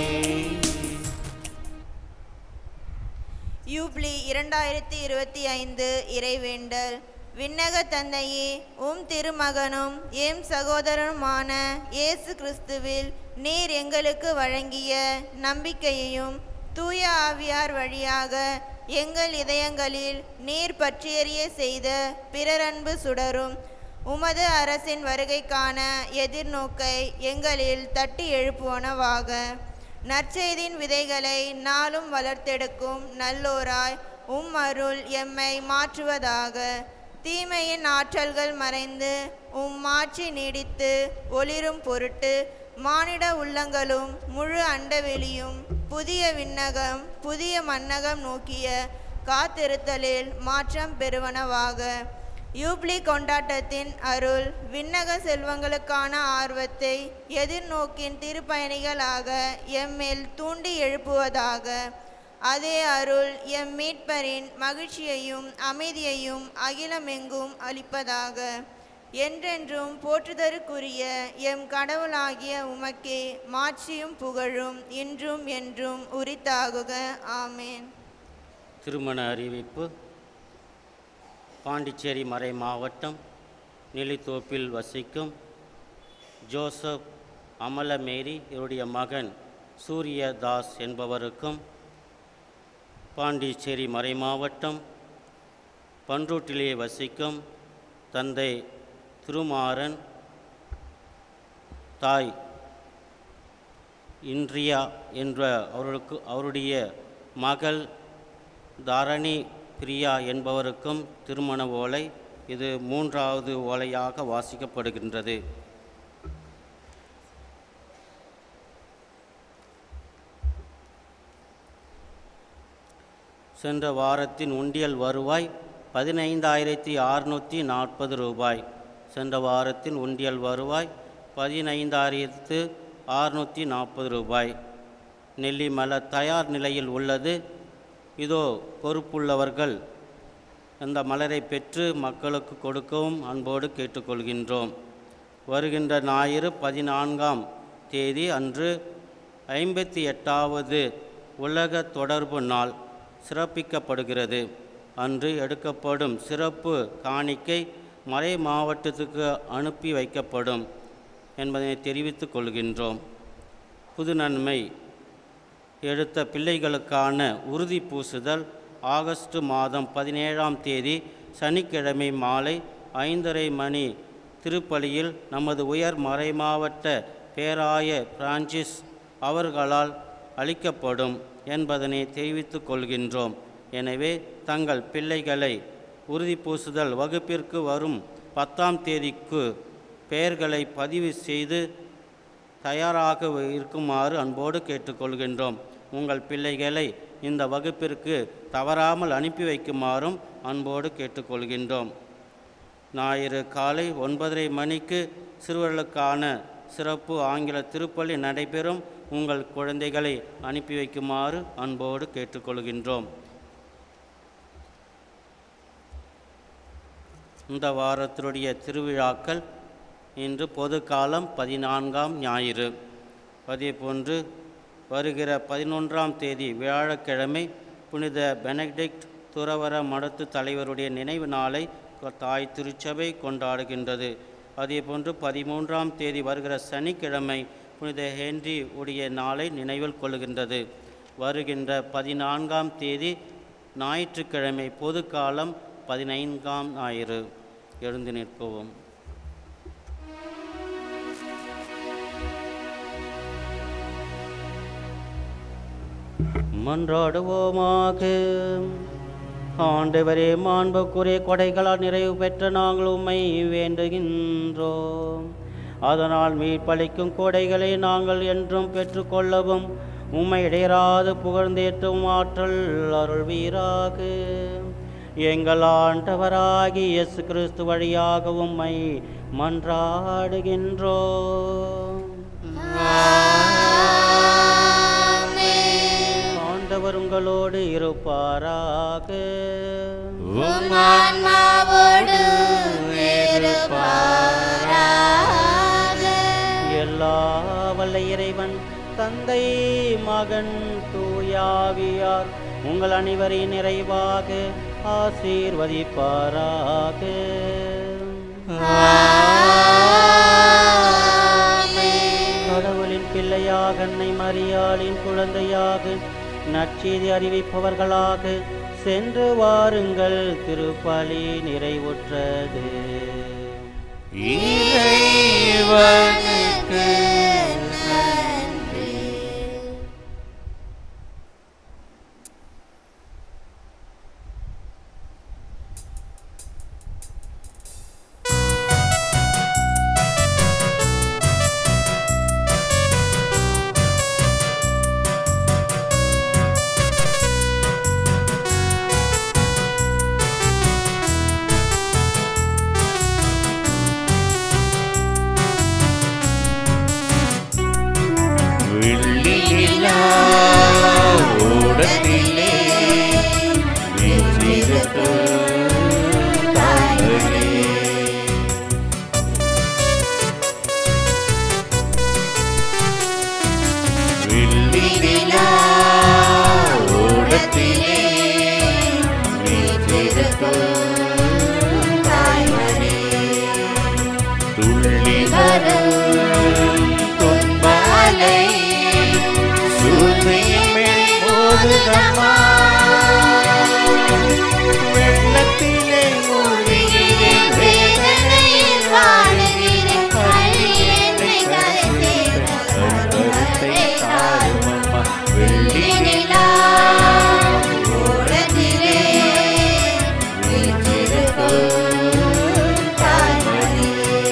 யூப்ளி இரண்டாயிரத்தி இருபத்தி ஐந்து இறைவேண்டல் விண்ணக தந்தையே உம் திருமகனும் எம் சகோதரனுமான இயேசு கிறிஸ்துவில் நீர் எங்களுக்கு வழங்கிய நம்பிக்கையையும் தூய ஆவியார் வழியாக எங்கள் இதயங்களில் நீர் பற்றியறிய செய்த பிறரன்பு சுடரும் உமது அரசின் வருகைக்கான எதிர்நோக்கை எங்களில் தட்டி எழுப்புவனவாக நற்செய்தியின் விதைகளை நாளும் வளர்த்தெடுக்கும் நல்லோராய் உம் அருள் எம்மை மாற்றுவதாக தீமையின் ஆற்றல்கள் மறைந்து உம் மாட்சி நீடித்து ஒளிரும் பொருட்டு மானிட உள்ளங்களும் முழு அண்டவெளியும் புதிய விண்ணகம் புதிய மன்னகம் நோக்கிய காத்திருத்தலில் மாற்றம் பெறுவனவாக யூப்ளி கொண்டாட்டத்தின் அருள் விண்ணக செல்வங்களுக்கான ஆர்வத்தை எதிர்நோக்கின் திருப்பயணிகளாக எம்மில் தூண்டி எழுப்புவதாக அதே அருள் எம் மீட்பரின் மகிழ்ச்சியையும் அமைதியையும் அகிலமெங்கும் அளிப்பதாக என்றென்றும் போற்றுதற்குரிய எம் கடவுளாகிய உமக்கே மாட்சியும் புகழும் இன்றும் என்றும் உரித்தாகுக ஆமேன் திருமண அறிவிப்பு பாண்டிச்சேரி மறை மாவட்டம் நெல்லித்தோப்பில் வசிக்கும் ஜோசப் அமலமேரி இவருடைய மகன் சூரியதாஸ் என்பவருக்கும் பாண்டிச்சேரி மறை மாவட்டம் பன்ருட்டிலே வசிக்கும் தந்தை திருமாறன் தாய் இன்றியா என்ற அவர்களுக்கு அவருடைய மகள் தாரணி பிரியா என்பவருக்கும் திருமண ஓலை இது மூன்றாவது ஓலையாக வாசிக்கப்படுகின்றது சென்ற வாரத்தின் உண்டியல் வருவாய் பதினைந்தாயிரத்தி அறுநூற்றி நாற்பது ரூபாய் சென்ற வாரத்தின் உண்டியல் வருவாய் பதினைந்தாயிரத்து அறுநூற்றி நாற்பது ரூபாய் நெல்லி மல தயார் நிலையில் உள்ளது இதோ பொறுப்புள்ளவர்கள் அந்த மலரை பெற்று மக்களுக்கு கொடுக்கவும் அன்போடு கேட்டுக்கொள்கின்றோம் வருகின்ற ஞாயிறு பதினான்காம் தேதி அன்று ஐம்பத்தி எட்டாவது உலக தொடர்பு நாள் சிறப்பிக்கப்படுகிறது அன்று எடுக்கப்படும் சிறப்பு காணிக்கை மறை மாவட்டத்துக்கு அனுப்பி வைக்கப்படும் என்பதனை தெரிவித்துக் கொள்கின்றோம் புது நன்மை எடுத்த பிள்ளைகளுக்கான உறுதி பூசுதல் ஆகஸ்ட் மாதம் பதினேழாம் தேதி சனிக்கிழமை மாலை ஐந்தரை மணி திருப்பலியில் நமது உயர் மறைமாவட்ட பேராய பிரான்சிஸ் அவர்களால் அளிக்கப்படும் என்பதனை தெரிவித்துக் கொள்கின்றோம் எனவே தங்கள் பிள்ளைகளை உறுதி பூசுதல் வகுப்பிற்கு வரும் பத்தாம் தேதிக்கு பெயர்களை பதிவு செய்து தயாராக இருக்குமாறு அன்போடு கேட்டுக்கொள்கின்றோம் உங்கள் பிள்ளைகளை இந்த வகுப்பிற்கு தவறாமல் அனுப்பி வைக்குமாறும் அன்போடு கேட்டுக்கொள்கின்றோம் ஞாயிறு காலை ஒன்பதரை மணிக்கு சிறுவர்களுக்கான சிறப்பு ஆங்கில திருப்பலி நடைபெறும் உங்கள் குழந்தைகளை அனுப்பி வைக்குமாறு அன்போடு கேட்டுக்கொள்கின்றோம் இந்த வாரத்தினுடைய திருவிழாக்கள் இன்று பொது காலம் பதினான்காம் ஞாயிறு அதே போன்று வருகிற பதினொன்றாம் தேதி வியாழக்கிழமை புனித பெனடிக்ட் துறவர மடத்து தலைவருடைய நினைவு நாளை தாய் திருச்சபை கொண்டாடுகின்றது அதேபோன்று பதிமூன்றாம் தேதி வருகிற சனிக்கிழமை புனித ஹென்றி உடைய நாளை நினைவில் கொள்கின்றது வருகின்ற பதினான்காம் தேதி ஞாயிற்றுக்கிழமை பொது காலம் பதினைந்தாம் ஞாயிறு எழுந்து நிற்போம் மன்றாடுவோமாக ஆண்டவரே மாண்புக்குரிய கொடைகளால் நிறைவு பெற்ற நாங்கள் உம்மை வேண்டுகின்றோம் அதனால் மீட்பளிக்கும் கொடைகளை நாங்கள் என்றும் பெற்றுக்கொள்ளவும் உம்மை இடையராது புகழ்ந்தேற்றும் ஆற்றல் அருள்வீராக எங்கள் ஆண்டவராகி இயேசு கிறிஸ்து வழியாக உம்மை மன்றாடுகின்றோம் ஆண்டவர் உங்களோடு இருப்பாராக ஆன்மாவோடு எல்லா வல்ல இறைவன் தந்தை மகன் தூயாவியார் உங்கள் அனைவரின் நிறைவாக ஆசீர்வதிப்பாராக கடவுளின் பிள்ளையாக அன்னை மரியாளின் குழந்தையாக நற்செய்தி அறிவிப்பவர்களாக சென்று வாருங்கள் திருப்பலி நிறைவுற்றது இறைவனுக்கு வெள்ளி நிலா ஓடத்திலே வீற்றிருக்கும் தாய்மகளே. வெள்ளி நிலா ஓடத்திலே வீற்றிருக்கும் தாய்மகளே. துள்ளி வரும் துன்பலை சூழ்மையின் மேல் மோதுதம்மா வெள்ளத்திலே மூழ்கினேன் வேதனையில் வாழுகிறேன் கண்ணீரை கருத்தை தாருமம்மா வெள்ளி நிலா ஓடத்திலே வீற்றிருக்கும் தாய்மணி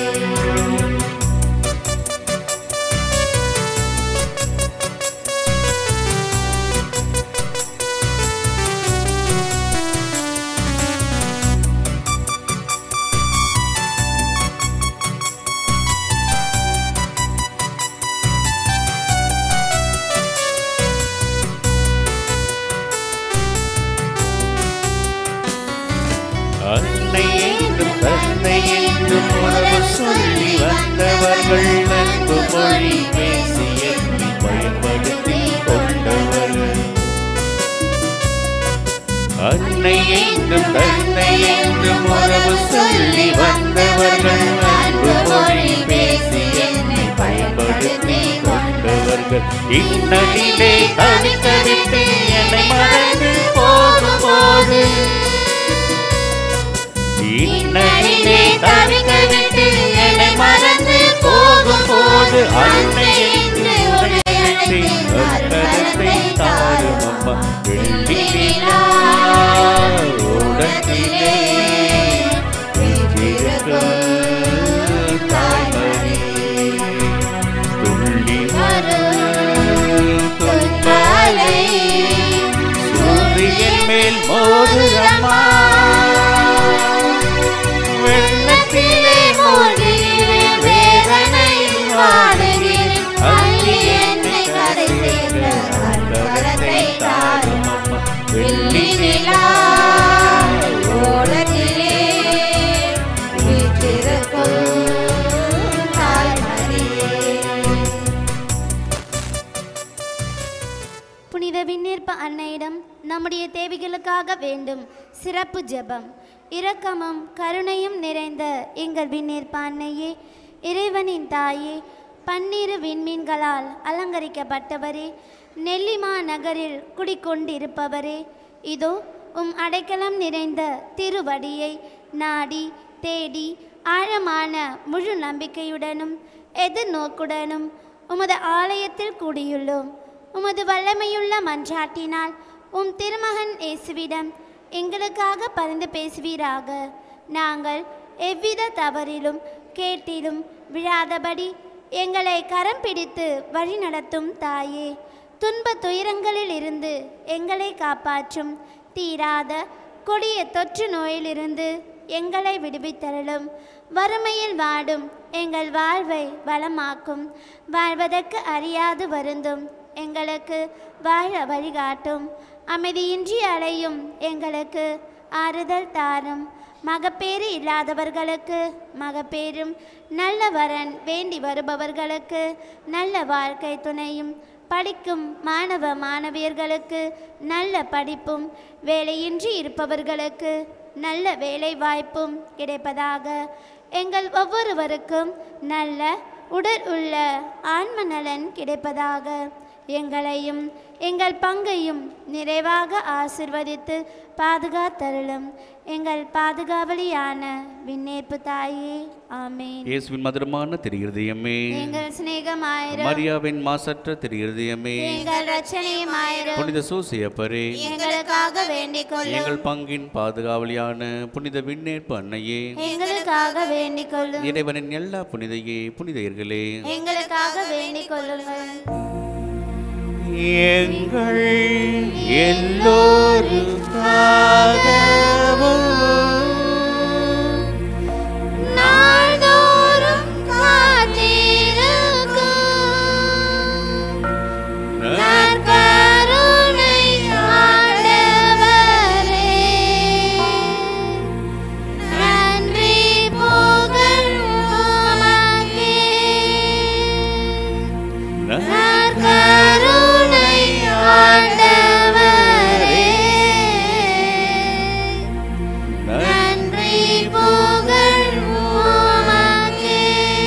அன்னை என்றும் தந்தை என்றும் உறவு சொல்லி வந்தவர்கள் அன்பு மொழி பேசி எண்ணி பயன்படுத்தி கொண்டவர்கள் அன்னை என்றும் தந்தை என்றும் உறவு சொல்லி வந்தவர்கள் அன்பு மொழி பேசி என்னை பயன்படுத்தி கொண்டவர்கள் இந்நடிலே தவித்தவிட்டு என்னை மறந்து போகும்போது இன்னையிலே தவித்தவிட்டு என்னை மறந்து போகும்போது அன்னை என்று உடையத்தை அக்கரத்தை தாரும் அம்மா வெள்ளி நிலா ஓடத்திலே புனித விண்ணேற்ப அன்னையிடம் நம்முடைய தேவைகளுக்காக வேண்டும் சிறப்பு ஜெபம் இரக்கமும் கருணையும் நிறைந்த எங்கள் விண்ணேற்ப அன்னையே இறைவனின் தாயே பன்னிரு விண்மீன்களால் அலங்கரிக்கப்பட்டவரே நெல்லிமா நகரில் குடிக்கொண்டிருப்பவரே இதோ உம் அடைக்கலம் நிறைந்த திருவடியை நாடி தேடி ஆழமான முழு நம்பிக்கையுடனும் எதிர்நோக்குடனும் உமது ஆலயத்தில் கூடியுள்ளோம் உமது வல்லமையுள்ள மன்றாட்டினால் உம் திருமகன் இயேசுவிடம் எங்களுக்காக பரிந்து பேசுவீராக நாங்கள் எவ்வித தவறிலும் கேட்டிலும் விழாதபடி எங்களை கரம் பிடித்து வழிநடத்தும் தாயே துன்ப துயரங்களில் இருந்து எங்களை காப்பாற்றும் தீராத கொடிய தொற்று நோயிலிருந்து எங்களை விடுவித்தரலும் வறுமையில் வாடும் எங்கள் வாழ்வை வளமாக்கும் வாழ்வதற்கு அறியாது வருந்தும் எங்களுக்கு வாழ வழிகாட்டும் அமைதியின்றி அலையும் எங்களுக்கு ஆறுதல் தாரும் மகப்பேறு இல்லாதவர்களுக்கு மகப்பேரும் நல்ல வரன் வேண்டி வருபவர்களுக்கு நல்ல வாழ்க்கை துணையும் படிக்கும் மாணவ மாணவியர்களுக்கு நல்ல படிப்பும் வேலையின்றி இருப்பவர்களுக்கு நல்ல வேலை வாய்ப்பும் கிடைப்பதாக எங்கள் ஒவ்வொருவருக்கும் நல்ல உடல் உள்ள ஆன்ம நலன் கிடைப்பதாக எங்களையும் எங்கள் பங்கையும் நிறைவாக ஆசிர்வதித்து பாதுகாத்தருளும் எங்கள் பாதுகாவலியான விண்ணேற்பு தாயே ஆமேன் இயேசுவின் மதுரமான திரு இருதயமே எங்கள் சிநேகமாயிரம் மரியாவின் மாசற்ற திரு இருதயமே எங்கள் ரச்சனையுமாயிரம் புனித சூசியப்பரே எங்களுக்காக வேண்டிக் கொள்ளும் எங்கள் பங்கின் பாதுகாவலியான புனித விண்ணேற்பு அன்னையே எங்களுக்காக வேண்டிக் கொள்ளும் இறைவனின் எல்லா புனிதையே புனிதர்களே எங்களுக்காக வேண்டிக் கொள்ளுங்கள் எங்கள் எல்லோருக்காகவும் நாள்தோறும் காத்திருக்கும் நற்கருணை ஆண்டவரே, நன்றி புகழ் உமக்கே. நற்கருணை ஆண்டவரே, நன்றி புகழ் உமக்கே.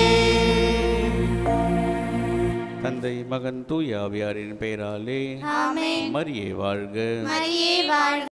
தந்தை மகன் தூய ஆவியாரின் பெயராலே ஆமென். மரியே வாழ்க மரியே வாழ்க